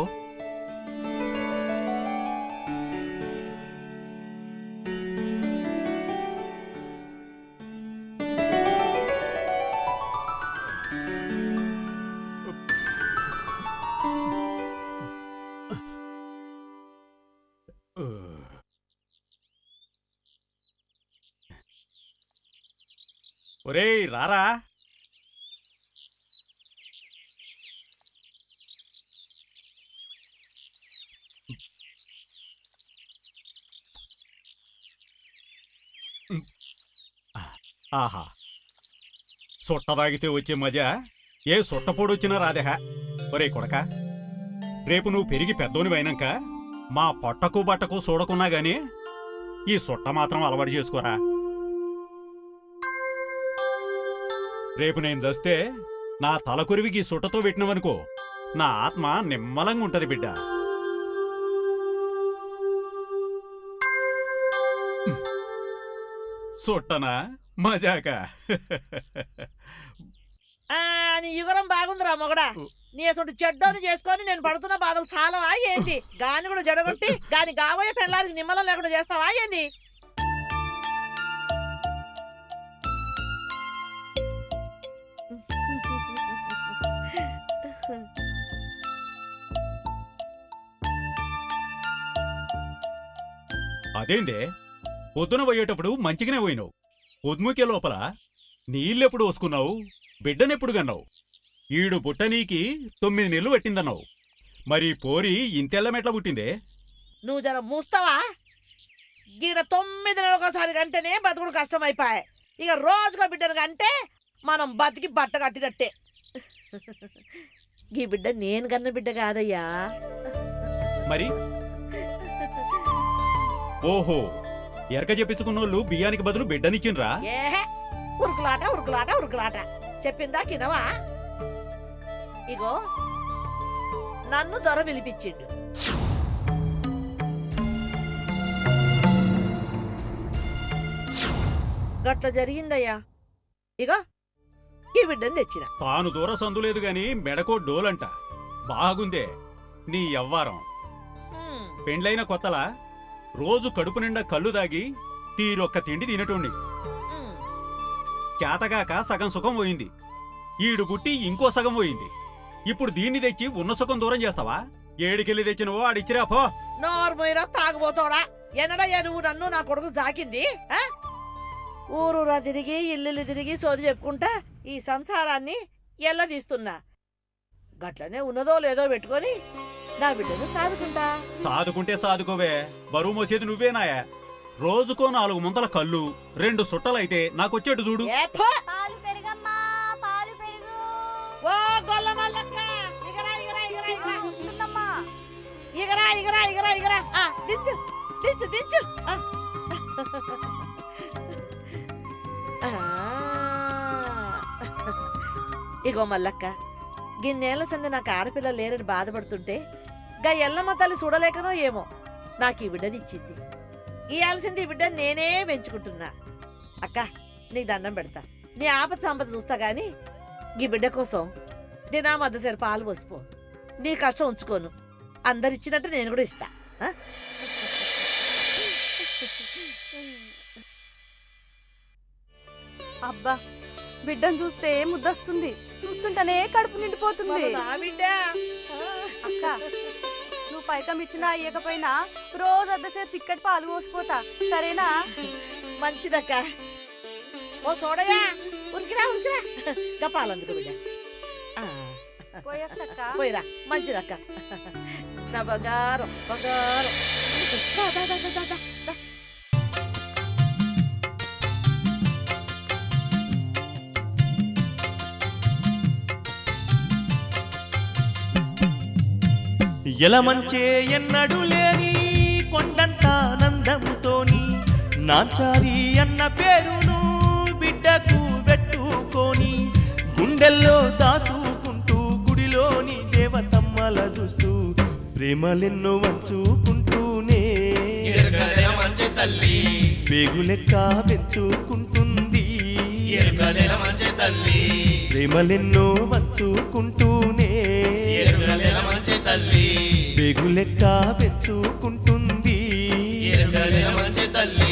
ఒరేయ్ రారా ఆహా సొట్ట తాగితే వచ్చే మజా ఏ సొట్టపోడు వచ్చినా రాదేహ ఒరే కొడక రేపు నువ్వు పెరిగి పెద్దోనివైనాక మా పొట్టకు బట్టకు చూడకున్నా గాని ఈ సొట్ట మాత్రం అలవాటు చేసుకోరా రేపు నేను దస్తే నా తలకొరివికి ఈ సుట్టతో పెట్టినవనుకో నా ఆత్మ నిమ్మలంగా ఉంటది బిడ్డ సుట్టనా మజాక ఆ, నీ యుగరం బాగుందిరా మొగడా నీ అసలు చెడ్డోని చేసుకొని నేను పడుతున్న బాధలు చాలవా ఏంటి గాని కూడా జడగొట్టి గాని కాబోయే పెళ్ళానికి నిమ్మలం లేకుండా చేస్తావా ఏంది అదేందే పొద్దున పోయేటప్పుడు మంచిగానే పోయినావు పొద్దుముకే లోపల నీళ్ళెప్పుడు పోసుకున్నావు బిడ్డనెప్పుడు గన్నావు ఈడు బుట్టనీకి తొమ్మిది నెలలు పట్టిందన్నావు మరి పోరి ఇంతెల్లమెట్లా పుట్టిందే నువ్వు జర మూస్తావా గీడ తొమ్మిది నెలలు ఒకసారి కంటేనే బతుకుడు కష్టమైపాయే ఇక రోజుగా బిడ్డను కంటే మనం బతికి బట్ట కట్టినట్టే ఈ బిడ్డ నేను కన్న బిడ్డ కాదయ్యా మరి ఓహో ఎరక చెప్పించుకున్నోళ్ళు బియ్యానికి బదులు బిడ్డనిచ్చిండ్రా ఏహే ఉరుకులాట ఉరుకులాట ఉరుకులాట చెప్పిందా కినవా ఇగో నన్ను దొర పిలిపించిండు గట్ల జరిగిందయ్యా ఇగో ఈ బిడ్డను తెచ్చిన తాను దూర సందులేదు గాని మెడకో డోలంట బాగుందే నీ యవ్వారం పెండ్లైన కొత్తలా రోజు కడుపు నిండా కళ్ళు దాగి తీరొక్క తిండి తినటోండి చేతగాక సగం సుఖం పోయింది ఈడు పుట్టి ఇంకో సగం పోయింది ఇప్పుడు దీన్ని తెచ్చి ఉన్న సుఖం దూరం చేస్తావా ఏడికెళ్ళి తెచ్చినవో ఆడిచ్చిరా పో నోరు మొయ్యరా తాగుబోతాడా ఎన్నడయ్యా నువ్వు నన్ను నా కొడుకు జాకింది ఆ? ఊరూరా తిరిగి ఇల్లు తిరిగి సోది చెప్పుకుంటా ఈ సంసారాన్ని ఎల్లదీస్తున్నా గట్లనే ఉన్నదో లేదో పెట్టుకొని నా బిడ్డను సాదుకుంటా సాదుకుంటే సాదుకోవే బరువు మోసేది నువ్వేనాయా రోజుకో నాలుగు ముంతల కళ్ళు రెండు సుట్టలైతే నాకొచ్చేటు చూడు ఏ ఫో! ఓ గొల్ల మల్లక్క ఇగరా ఇగరా ఇగరా ఇగరా వస్తుందమ్మా ఇగరా ఇగరా ఇగరా ఇగరా ఆ, దించు దించు దించు ఆ. ఆ. ఇగో మల్లక్క గిన్నేళ్ల సంది నాకు ఆడపిల్ల లేరని బాధపడుతుంటే గా ఎల్లమ్మ తల్లి చూడలేకనో ఏమో నాకు ఈ బిడ్డనిచ్చింది ఇయాల్సింది ఈ బిడ్డని నేనే పెంచుకుంటున్నా అక్క నీకు దండం పెడతా నీ ఆపద సంపద చూస్తా గాని ఈ బిడ్డ కోసం దినా మద్దసరి పాలు పోసిపో నీ కష్టం ఉంచుకోను అందరిచ్చినట్టు నేను కూడా ఇస్తా ఆ? అబ్బా బిడ్డను చూస్తే ముద్దొస్తుంది చూస్తుంటేనే కడుపు నిండిపోతుంది మన నా బిడ్డ. అక్క నువ్వు పైకం ఇచ్చినా ఇయ్యకపోయినా రోజు అద్దసేపు చిక్కటి పాలు పోసిపోతా సరేనా మంచిదక్క ఓ సోడయా ఉరికిరా ఉరికిరా ఇంకా పాలందుకు బిడ్డ ఆ. పోయేస్తక్క పోయిరా మంచిదక్క నా బంగారం బంగారం దా, దా, దా, దా, దా, దా, దా. ఎలమంచే ఎన్నడు లేని కొండంత ఆనందముతోని నాచారి అన్న పేరును బిడ్డకు పెట్టుకొని గుండెల్లో దాసుకుంటూ గుడిలోని దేవతమ్మల చూస్తూ ప్రేమలెన్నో వంచుకుంటూనే ఎరుకలెల మంచి తల్లి పేగులెక్క పెంచుకుంటుంది ఎరుకలెల మంచి తల్లి ప్రేమలెన్నో వంచుకుంటూనే ఎరుకలెల మంచి తల్లి పేగులెక్క పెంచుకుంటుంది ఎరుకలెల మంచి తల్లి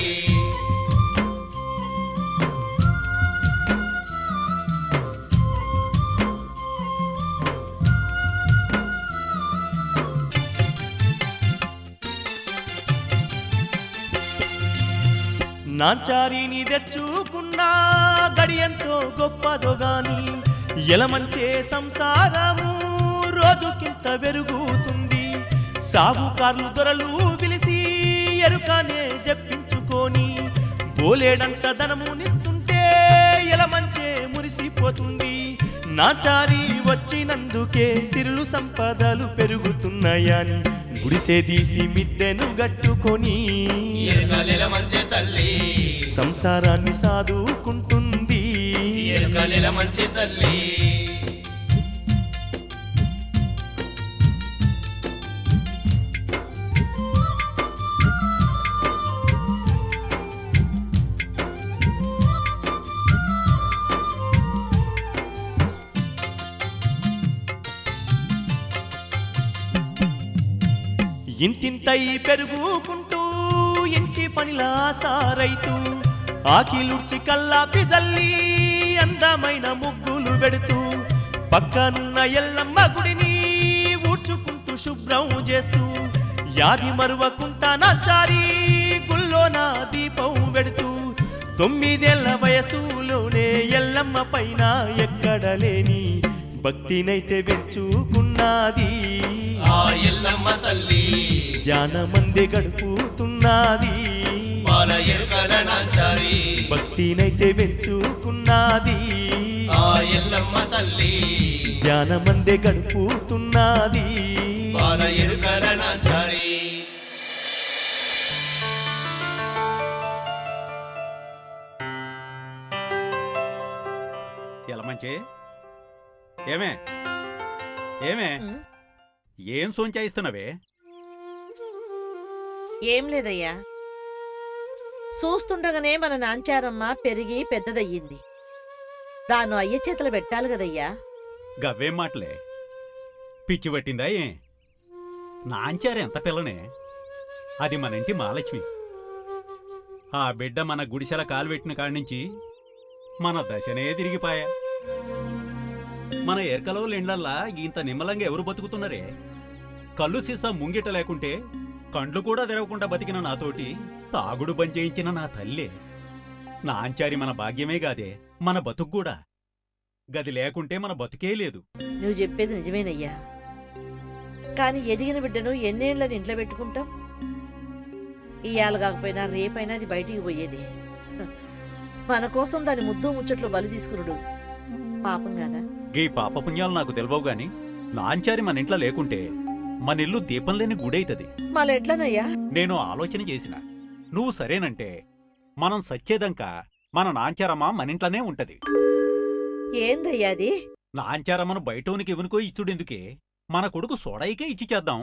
నాచారిని తెచ్చుకున్నా గడియంతో గొప్పదో గాని ఎలమంచే సంసారము రోజుకింత పెరుగుతుంది సాగుకార్లు దొరలు పిలిచి ఎరుకనే జప్పించుకొని బోలేడంత ధనమునిస్తుంటే ఎలమంచే మురిసిపోతుంది నాచారి వచ్చినందుకే సిరులు సంపదలు పెరుగుతున్నాయని గుడిసే తీసి మిద్దెను గట్టుకొని ఎరుకలెల మంచి తల్లి సంసారాన్ని సాదుకుంటుంది ఎరుకలెల మంచి తల్లి ఇంతింతై పెరుగుకుంటూ ఇంటి పనిలా సారైతూ ఆకిలుడ్చి కల్లాపి తల్లి అందమైన ముగ్గులు పెడుతూ పక్కనున్న ఎల్లమ్మ గుడిని ఊడ్చుకుంటూ శుభ్రం చేస్తూ యాది మరువకుంటా నాచారి గుల్లో నా దీపం పెడుతూ తొమ్మిదేళ్ల వయసులోనే ఎల్లమ్మ పైన ఎక్కడ లేని భక్తినైతే పెంచుకున్నది ఆ ఎల్లమ్మ తల్లి ధ్యానమందే గడుపుతున్నది బాల ఎరుకల నాంచారి భక్తినైతే పెంచుకున్నది ఆ ఎల్లమ్మ తల్లి ధ్యానమందే గడుపుతున్నది బాల ఎరుకల నాంచారి ఎలమంచి ఏమే ఏమే ఏం సోంచాయిస్తున్నావే ఏం లేదయ్యా చూస్తుండగానే మన నాంచారమ్మ పెరిగి పెద్దదయ్యింది దాన్ని అయ్య చేతులు పెట్టాలి కదయ్యా గవ్వేం మాటలే పిచ్చి పట్టిందా ఏ నాంచారు ఎంత పిల్లనే అది మన ఇంటి మహాలక్ష్మి ఆ బిడ్డ మన గుడిసెల కాలు పెట్టిన కాడి నుంచి మన దశనే తిరిగిపాయా మన ఎరకలో లెండ్లల్లా ఇంత నిమ్మలంగా ఎవరు బతుకుతున్నారే కళ్ళు సీసా ముంగిట లేకుంటే కండ్లు కూడా తెరవకుండా బతికిన నాతోటి తాగుడు బంద్ చేయించిన నా తల్లే నాంచారి మన భాగ్యమే గాదే మన బతుకు కూడా గది లేకుంటే మన బతుకే లేదు నువ్వు చెప్పేది నిజమేనయ్యా కాని ఎదిగిన బిడ్డను ఎన్నేళ్లని ఇంట్లో పెట్టుకుంటాం ఇయ్యాల కాకపోయినా రేపైనా అది బయటికి పోయేది హ. మన కోసం దాని ముద్దు ముచ్చట్లు బలి తీసుకునుడు పాపం కాదా గీ పాపపుణ్యాలు నాకు తెలియవు గాని నాంచారి మన ఇంట్లో లేకుంటే మన ఇల్లు దీపం లేని గుడైతది మళ్ళెట్లనయ్యా నేను ఆలోచన చేసిన నువ్వు సరేనంటే మనం సచ్చేదంకా మన నాంచారమ్మ మన ఇంట్లోనే ఉంటది ఏందయ్యా అది నాంచారమ్మను బయటోనికి ఇవనుకో ఇచ్చుడెందుకే మన కొడుకు సోడాయికే ఇచ్చి చేద్దాం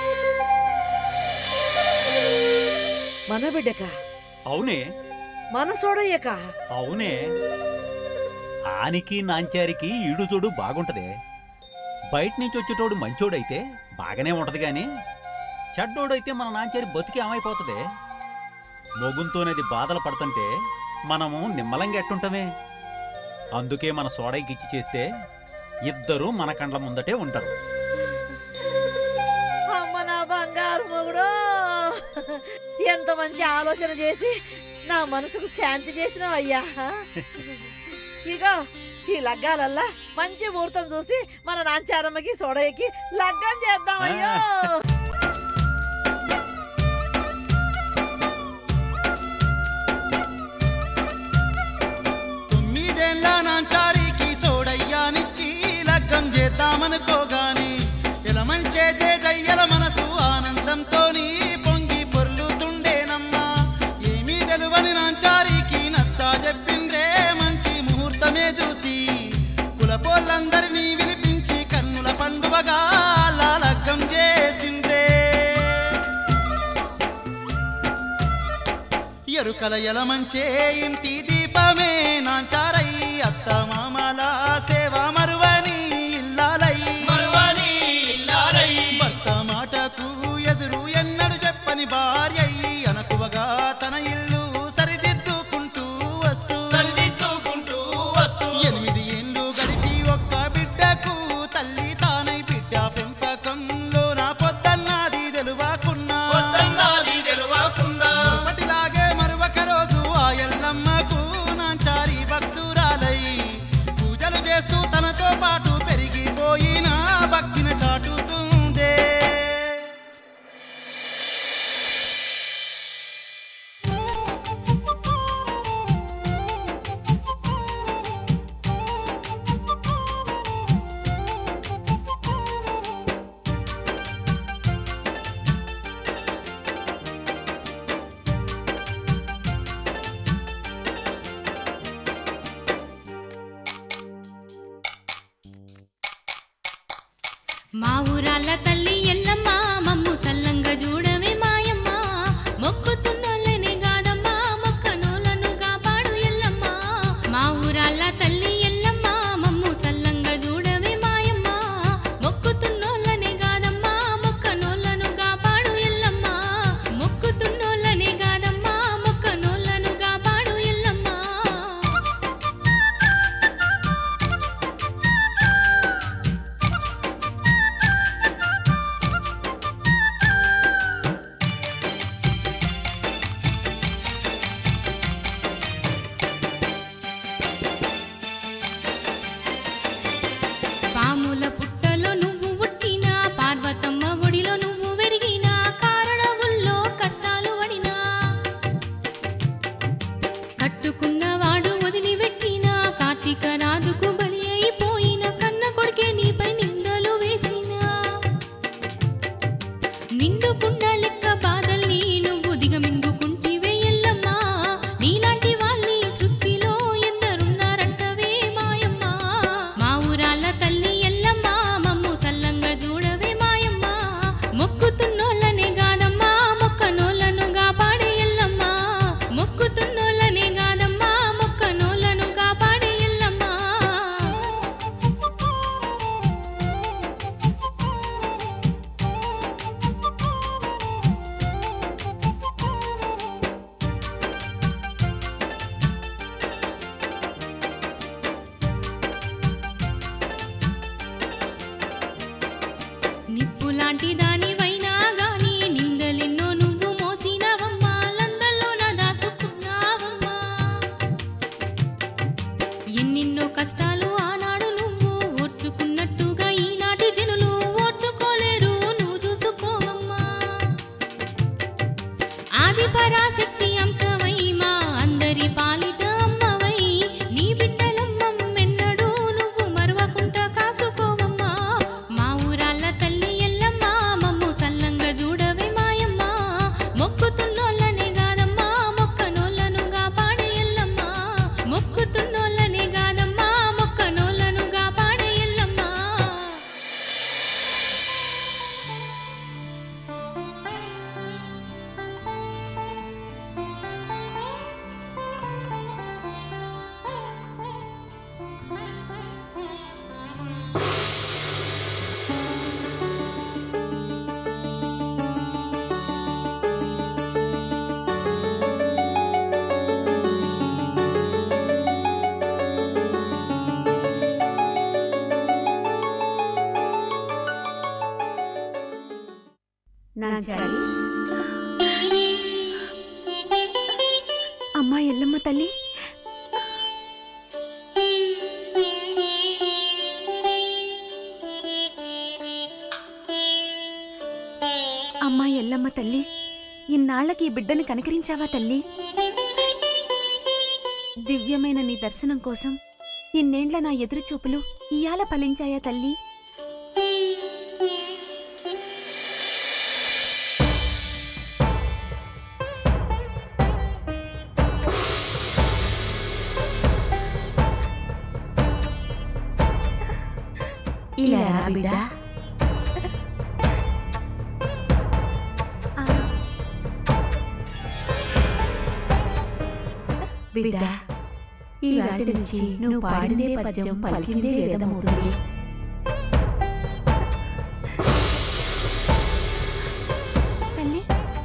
మన బిడ్డక అవునే మన సోడయ్యక అవునే ఆనికి నాంచారికి ఈడు చూడు బాగుంటదే బయట నుంచి వచ్చేటోడు మంచోడైతే బాగానే ఉంటది గాని చెడ్డోడైతే మన నాంచారి బతికి ఏమైపోతుంది మొగుంతోనేది బాధలు పడుతుంటే మనము నిమ్మలంగా ఎట్టుంటమే అందుకే మన సోడైకి ఇచ్చి చేస్తే ఇద్దరూ మన కండ్ల ముందటే ఉంటారు అమ్మ నా బంగారు మొగుడు ఎంత మంచి ఆలోచన చేసి నా మనసుకు శాంతి చేసినావయ్యా ఇగో ఈ లగ్గాలల్లా మంచి ముహూర్తం చూసి మన నాంచారమ్మకి సోడయ్యకి లగ్గం చేద్దాం అయ్యో తొమ్మిదేళ్ల నాంచారికి సోడయ్యానిచ్చి లగ్గం చేద్దామనుకోగాని ఎలా మంచే జయ్యల మనసు ఆనందంతో పొంగి పొర్లుతుండేనమ్మా ఏమీ తెలువని నాంచారికి నచ్చా చెప్పిండ్రే మంచి ముహూర్తమే చూసి కులపోళ్ళందరినీ వినిపించి కన్నుల పండువగా అలా లగ్గం చేసిండ్రే ఎరుకల ఎలమంచే ఇంటి దీపమే నాంచారై అత్త మామల సేవ మరువని ఇల్లాలై మరువని ఇల్లాలై భర్త మాటకు ఎదురు ఎన్నడు చెప్పని భార్య అనకువగా తన ఇల్లు సరిదిద్దుకుంటూ వస్తూ సరిదిద్దుకుంటూ వస్తూ ఎనిమిది ఏళ్ళు గడిపి ఒక్క బిడ్డకు తల్లి తానై బిడ్డ పెంపకంలో నా పొద్దన్నది తెలువాకున్నా పొద్దన్నది తెలవకుండా అప్పటిలాగే మరొక రోజు ఆ ఎల్లమ్మకు నాంచారి భక్తురాలై పూజలు చేస్తూ తనతో పాటు పెరిగిపోయిన భక్తిని చాటుతుందే మా ఊరాల తల్లి ఎల్లమ్మ మమ్ము సల్లంగా చూడవే మాయమ్మ మొక్కుతున్నోళ్ళనే గాదమ్మా మొక్కనోళ్ళను కాపాడు ఎల్లమ్మ మా ఊరాల తల్లి ఎల్లమ్మ మమ్ము సల్లంగా చూడవే మాయమ్మ మొక్కుతున్నోళ్ళనే గాదమ్మా మొక్కనోళ్ళను కాపాడు ఎల్లమ్మ మొక్కుతున్నోళ్ళనే గాదమ్మా మొక్కనోళ్ళను కాపాడు ఎల్లమ్మ పాముల పుట్టలో నువ్వు పుట్టినా పార్వతమ్మ ఒడిలో నువ్వు వెరిగినా కారణవుల్లో కష్టాలు పడినా కట్టుకున్నవాడు వదిలిపెట్టినా కార్తీక రాజుకు బలి అయిపోయిన కన్న కొడుకే నీపై నిందలు వేసినా నిండుకుండ లెక్క బాధల్ని నువ్వు దిగమింగుకుంటివే ఎల్లమ్మా నీలాంటి వాళ్ళి సృష్టిలో ఎందరున్నారంటవే మాయమ్మ మా ఊరాల తల్లి ఎల్లమ్మ మమ్ము సల్లంగా చూడవే మాయమ్మ మొక్కుతున్నోళ్ళనే గాదమ్మా మొక్కనోళ్ళను కాపాడే ఎల్లమ్మ మొక్కుతున్నోళ్ళనే గాదమ్మా మొక్కనోళ్ళను కాపాడే ఎల్లమ్మ నిప్పులాంటి దానివైనా గాని నిందలెన్నో నువ్వు మోసినవమ్మా లందల్లోన దాసుకున్నావమ్మా ఎన్నెన్నో కష్టాలు ఆనాడు నువ్వు ఓర్చుకున్నట్టుగా ఈనాటి జనులు ఓర్చుకోలేరు నువ్వు చూసుకోవమ్మా ఆది పరాశక్తి అంశమై మా అందరి పాలిట అమ్మవై నీ బిడ్డలమ్మెన్నడూ నువ్వు మరవకుంట కాసుకోవమ్మా మా ఊరాల తల్లి ఎల్లమ్మ మమ్ము నాంచారి అమ్మా ఎల్లమ్మ తల్లి అమ్మా ఎల్లమ్మ తల్లి ఇన్నాళ్లకి ఈ బిడ్డని కనికరించావా తల్లి దివ్యమైన నీ దర్శనం కోసం ఇన్నేండ్ల నా ఎదురుచూపులు ఇయాల ఫలించాయా తల్లి ఇలా రా బిడ్డా బిడ్డా ఈ వాటి నుంచి నువ్వు పాడిందే పద్యం పలికిందే వేదమవుతుంది తల్లి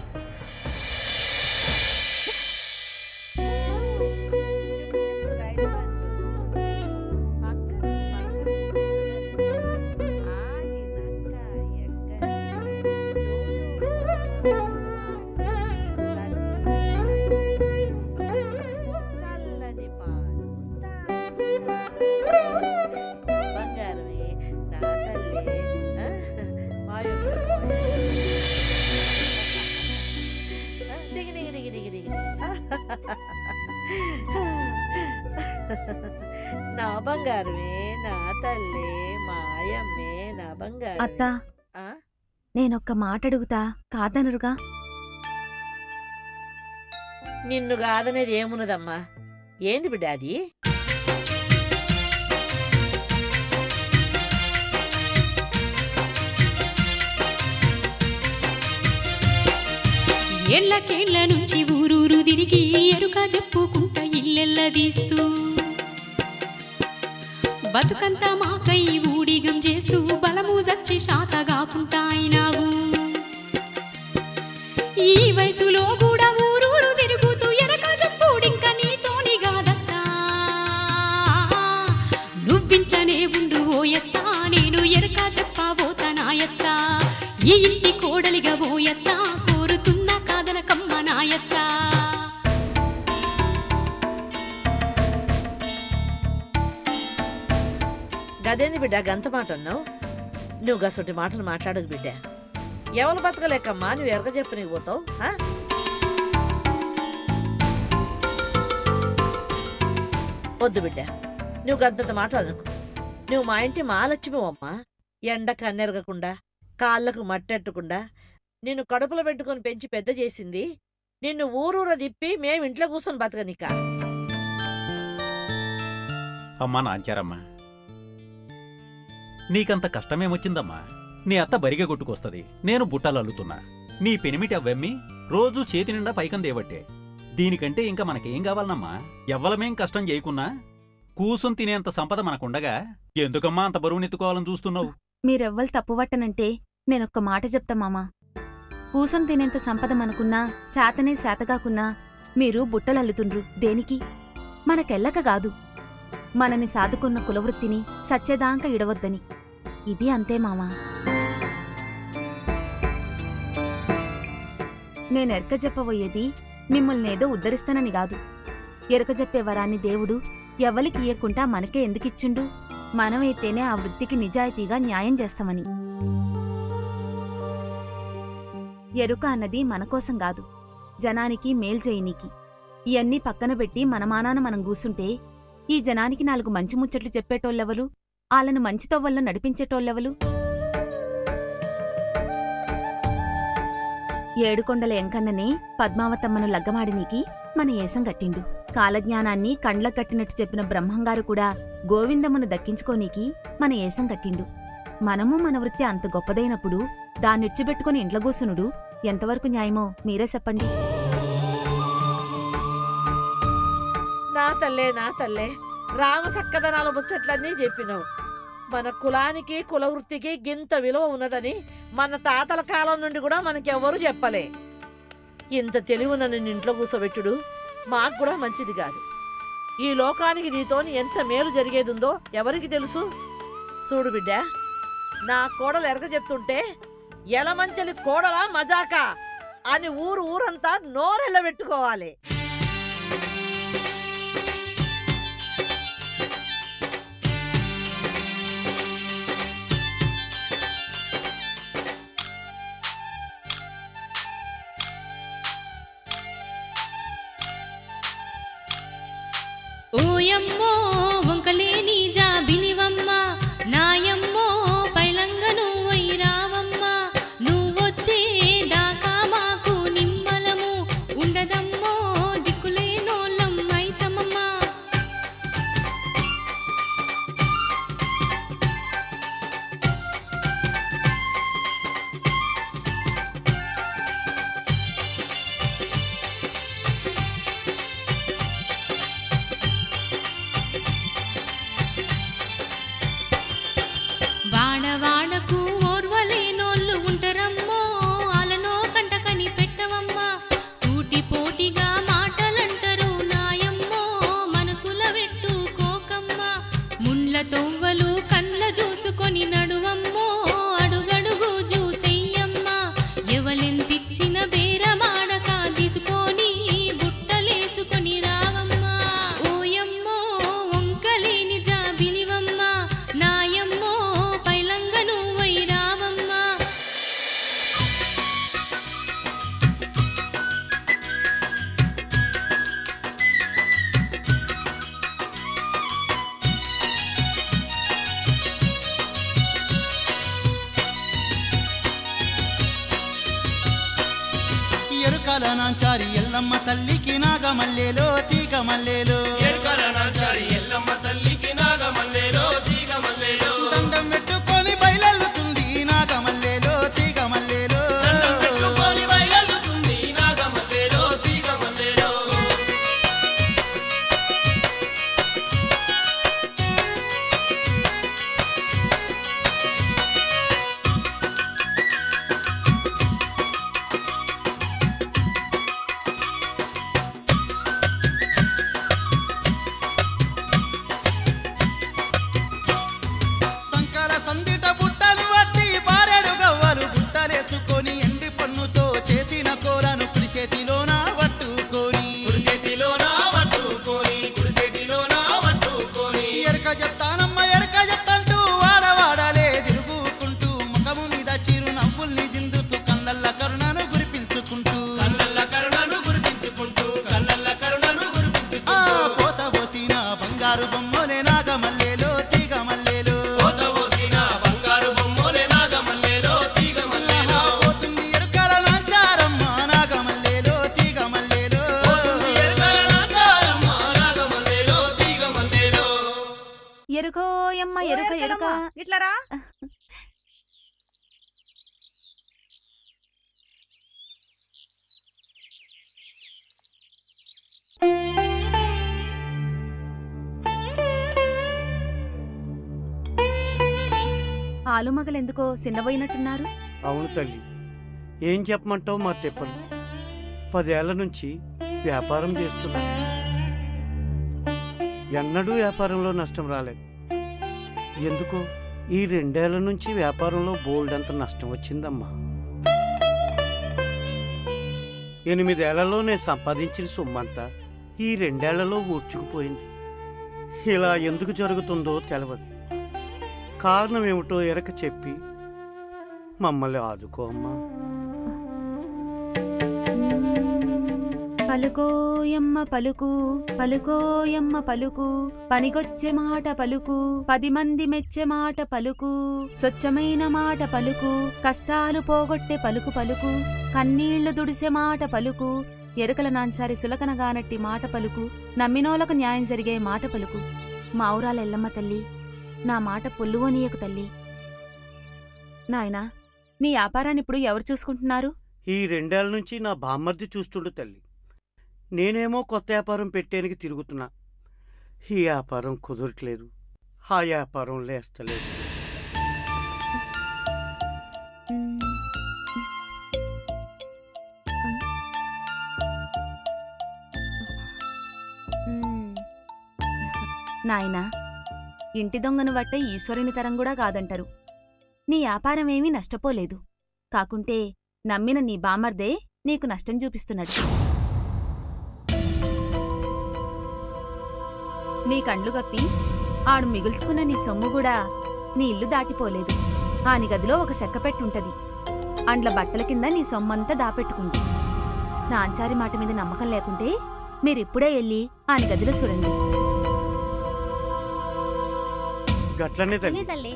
బంగారమే నా తల్లి ఆ? మా యొక్క ఆ, దిగి దిగి దిగి దిగి దిగి నా బంగారమే నా తల్లి మాయమ్మే నా బంగారం అత్త ఆ? నేనొక్క మాట అడుగుతా కాదనరుగా నిన్ను కాదనేది ఏమున్నదమ్మా ఏంది బిడ్డ అది ఏళ్లకేళ్ల నుంచి ఊరూరు తిరిగి ఎరుక చెప్పుకుంటా ఇల్లెల్లదీస్తూ బతుకంతా మాకై ఊడిగం చేస్తూ బలము జచ్చి శాతగాకుంటా అయినావు ఈ వయసులో కూడా ఊరూరు తిరుగుతూ ఎరక చెప్పుడింక నీతోని కాదత్తా నువ్వింట్లనే ఉండు ఓయత్తా నేను ఎరక చెప్పబోతా నాయత్తా ఈ ఇంటి కోడలిగా ఓయత్తా కోరుతున్న కాదనకమ్మ నాయత్తా గదేంది బిడ్డ గంత మాట అన్నావు నువ్వు గసొట్టి మాటలు మాట్లాడకు బిడ్డ ఎవరు బతకలేకమ్మా నువ్వు ఎరగ చెప్పు నీకు పోతావు ఆ? వద్దు బిడ్డ నువ్వు గంతంత మాట్లాడకు నువ్వు మా ఇంటి మాలచ్చిపోవమ్మా ఎండ కన్నెరగకుండా కాళ్ళకు మట్టెట్టకుండా నిన్ను కడుపులో పెట్టుకొని పెంచి పెద్ద చేసింది నిన్ను ఊరూర తిప్పి మేము ఇంట్లో కూర్చొని బతకనికా అమ్మా నాంచారమ్మా నీకంత కష్టమేమొచ్చిందమ్మా నీ అత్త బరిగ కొట్టుకొస్తది నేను బుట్టలు అల్లుతున్నా నీ పెనిమిటి అవ్వమ్మి రోజూ చేతి నిండా పైకం దేవట్టే దీనికంటే ఇంకా మనకేం కావాలనమ్మా ఎవ్వలమేం కష్టం చేయకున్నా కూసుని తినేంత సంపద మనకుండగా ఎందుకమ్మా అంత బరువునెత్తుకోవాలని చూస్తున్నావు మీరెవ్వరు తప్పువట్టనంటే నేనొక్క మాట చెప్తా మామా కూసం తినేంత సంపద మనకున్నా శాతనే శాతగాకున్నా మీరు బుట్టలల్లుతుండ్రు దేనికి మనకెల్లక కాదు మనని సాదుకున్న కులవృత్తిని సచ్చేదాంక ఇడవద్దని ఇది అంతే మామా నేనెరక చెప్పబోయేది మిమ్మల్నేదో ఉద్ధరిస్తానని కాదు ఎరక చెప్పే వరాన్ని దేవుడు ఎవ్వలికి ఇయ్యకుండా మనకే ఎందుకిచ్చిండు మనమైతేనే ఆ వృత్తికి నిజాయితీగా న్యాయం చేస్తామని ఎరుక అన్నది మన కోసం కాదు జనానికి మేల్ చేయనీకి ఇవన్నీ పక్కన పెట్టి మన మానాన మనం కూసుంటే ఈ జనానికి నాలుగు మంచి ముచ్చట్లు చెప్పేటోళ్ళెవలు ఆళ్ళను మంచి తొవ్వల్లో నడిపించేటోళ్ళెవలు ఏడుకొండల ఎంకన్ననే పద్మావతమ్మను లగ్గమాడినీకి మన ఏసం కట్టిండు కాలజ్ఞానాన్ని కండ్ల కట్టినట్టు చెప్పిన బ్రహ్మంగారు కూడా గోవిందమును దక్కించుకోనీకి మన ఏసం కట్టిండు మనము మన వృత్తి అంత గొప్పదైనప్పుడు దాన్నిడ్చిబెట్టుకుని ఇంట్లో కూసునుడు ఎంతవరకు న్యాయమో మీరే చెప్పండి నా తల్లే నా తల్లే రామ సక్కదనాల ముచ్చట్లన్నీ చెప్పినావు మన కులానికి కుల వృత్తికి గింత విలువ ఉన్నదని మన తాతల కాలం నుండి కూడా మనకెవ్వరూ చెప్పలే ఇంత తెలివి నన్ను ఇంట్లో కూర్చోబెట్టుడు మాకు కూడా మంచిది కాదు ఈ లోకానికి నీతోని ఎంత మేలు జరిగేదుందో ఎవరికి తెలుసు చూడు బిడ్డ నా కోడలు ఎరగ చెప్తుంటే ఎలమంచలి కోడలా మజాకా అని ఊరు ఊరంతా నోరెళ్ళ పెట్టుకోవాలి ఓయమ్మో వంకలేని జాబిలివమ్మ నాయమ్మో పైలంగ నువ్వై రావమ్మ నువ్వొచ్చే దాకా మాకు నిమ్మలము ఉండదమ్మో దిక్కులేనోళ్ళం అయితమమ్మా వాడవాడకు ఓర్వలేనోళ్ళు ఉంటరమ్మో అలనో కంటకని పెట్టవమ్మా సూటి పోటిగా మాటలంటరు నాయమ్మో మనసుల పెట్టుకోకమ్మా ముండ్ల తొవ్వలు కళ్ళ చూసుకొని నడువమ్మో అడుగడుగు చూసెయ్యమ్మా ఎవలెంతిచ్చిన బేరమాడక తీసుకొని బుట్టలేసుకొని రావమ్మా ఓయమ్మో వంకలేని జాబిలివమ్మా నాయమ్మో పైలంగ నువ్వై రావమ్మా ఎరుకల నాంచారి ఎల్లమ్మ తల్లికి నాగమల్లేలో తీగ మల్లేలో ఎరుకల నాంచారి ఎల్లమ్మ తల్లికి నాగమల్లేలో తీగ మల్లేలో దండం పెట్టుకొని బయలెల్లుతుంది నాగమల్లేలో తీగ మల్లేలో దండం పెట్టుకొని బయలెల్లుతుంది నాగమల్లేలో తీగ మల్లేలో సంకల సందిట బుట్టలు వట్టి పారెడు గవ్వలు బుట్టలేసుకొని ఎండి పన్నుతో చేసిన కూరను కుడి చేతిలోన పట్టుకొని కుడి చేతిలోన పట్టుకొని కుడి చేతిలోన పట్టుకొని ఎరక చెప్తానమ్మ ఎరక చెప్తాంటూ వాడవాడలే తిరుగుకుంటూ ముఖము మీద చిరు నవ్వుల్ని జిందుతూ కళ్ళల్ల కరుణను గురిపించుకుంటూ కళ్ళల్ల కరుణను గురిపించుకుంటూ కళ్ళల్ల కరుణను గురిపించుకుంటూ ఆ పోత పోసిన బంగారు బొమ్మలే నాగమల్లేలో తీగ మల్లేలో పోత పోసిన బంగారు బొమ్మలే నాగమల్లేలో తీగ మల్లేలో పోతుంది ఎరుకల నాంచారమ్మ నాగమల్లేలో తీగ మల్లేలో పోతుంది ఎరుకల నాంచారమ్మ నాగమల్లేలో తీగ మల్లేలో ఎరుకోయమ్మ ఎరుక ఎరుక ఇట్లరా ఆలుమగలెందుకో చిన్నబోయినట్టున్నారు అవును తల్లి ఏం చెప్పమంటావు మా తిప్పలు పదేళ్ల నుంచి వ్యాపారం చేస్తున్నా ఎన్నడూ వ్యాపారంలో నష్టం రాలేదు ఎందుకో ఈ రెండేళ్ల నుంచి వ్యాపారంలో బోల్డ్ అంత నష్టం వచ్చిందమ్మా ఎనిమిదేళ్లలో నేను సంపాదించిన సొమ్మంతా ఈ రెండేళ్లలో ఊడ్చుకుపోయింది ఇలా ఎందుకు జరుగుతుందో తెలవదు కారణం ఏమిటో ఎరక చెప్పి మమ్మల్ని ఆదుకో అమ్మా పలుకోయమ్మ పలుకు పలుకోయమ్మ పలుకు పనికొచ్చే మాట పలుకు పది మంది మెచ్చే మాట పలుకు స్వచ్ఛమైన మాట పలుకు కష్టాలు పోగొట్టే పలుకు పలుకు కన్నీళ్లు దుడిసే మాట పలుకు ఎరుకల నాంచారి సులకనగానట్టి మాట పలుకు నమ్మినోలకు న్యాయం జరిగే మాట పలుకు మా ఊరాల ఎల్లమ్మ తల్లి నా మాట పొల్లువనీయకు తల్లి నాయనా నీ వ్యాపారాన్నిప్పుడు ఎవరు చూసుకుంటున్నారు ఈ రెండేళ్ల నుంచి నా బామ్మర్ది చూస్తుండు తల్లి నేనేమో కొత్త వ్యాపారం పెట్టేనికి తిరుగుతున్నా ఈ వ్యాపారం కుదరట్లేదు ఆ వ్యాపారం లేస్తలేదు నాయనా ఇంటి దొంగను బట్టే ఈశ్వరుని తరం కూడా కాదంటారు నీ వ్యాపారమేమీ నష్టపోలేదు కాకుంటే నమ్మిన నీ బామర్దే నీకు నష్టం చూపిస్తున్నాడు నీ కండ్లు కప్పి ఆడు మిగుల్చుకున్న నీ సొమ్ము కూడా నీ ఇల్లు దాటిపోలేదు ఆని గదిలో ఒక సెక్క పెట్టుంటది అండ్ల బట్టల కింద నీ సొమ్మంతా దాపెట్టుకుంది నాంచారి మాట మీద నమ్మకం లేకుంటే మీరిప్పుడే వెళ్ళి ఆని గదిలో చూడండి గట్లనే తల్లి తల్లి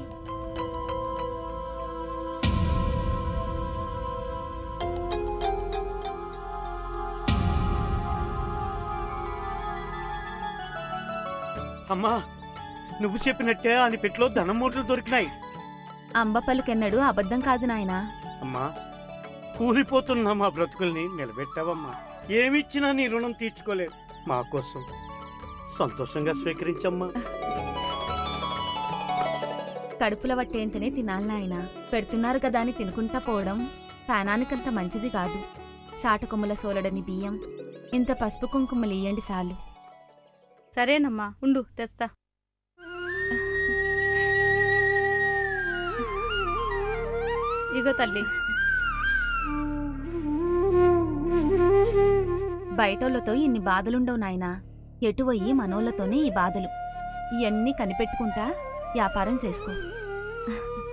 అమ్మా నువ్వు చెప్పినట్టే అని పెట్లో ధనం మూటలు దొరికినాయి అంబ పలుకెన్నడు అబద్ధం కాదు నాయనా అమ్మా కూలిపోతున్న మా బ్రతుకుల్ని నిలబెట్టావమ్మా ఏమిచ్చినా నీ రుణం తీర్చుకోలేవు మా కోసం సంతోషంగా స్వీకరించమ్మా కడుపుల వట్టేంతనే తినాలి నాయన పెడుతున్నారు కదా అని తినుకుంటా పోవడం పానానికంత మంచిది కాదు సాటకొమ్మల సోలడని బియ్యం ఇంత పసుపు కుంకుమలు ఇయ్యండి సాలు సరేనమ్మా ఉండు తెస్తా ఇగో తల్లి బయటోళ్ళతో ఇన్ని బాధలుండవు నాయనా ఎటు పోయి మనోళ్ళతోనే ఈ బాధలు ఇవన్నీ కనిపెట్టుకుంటా వ్యాపారం చేసుకో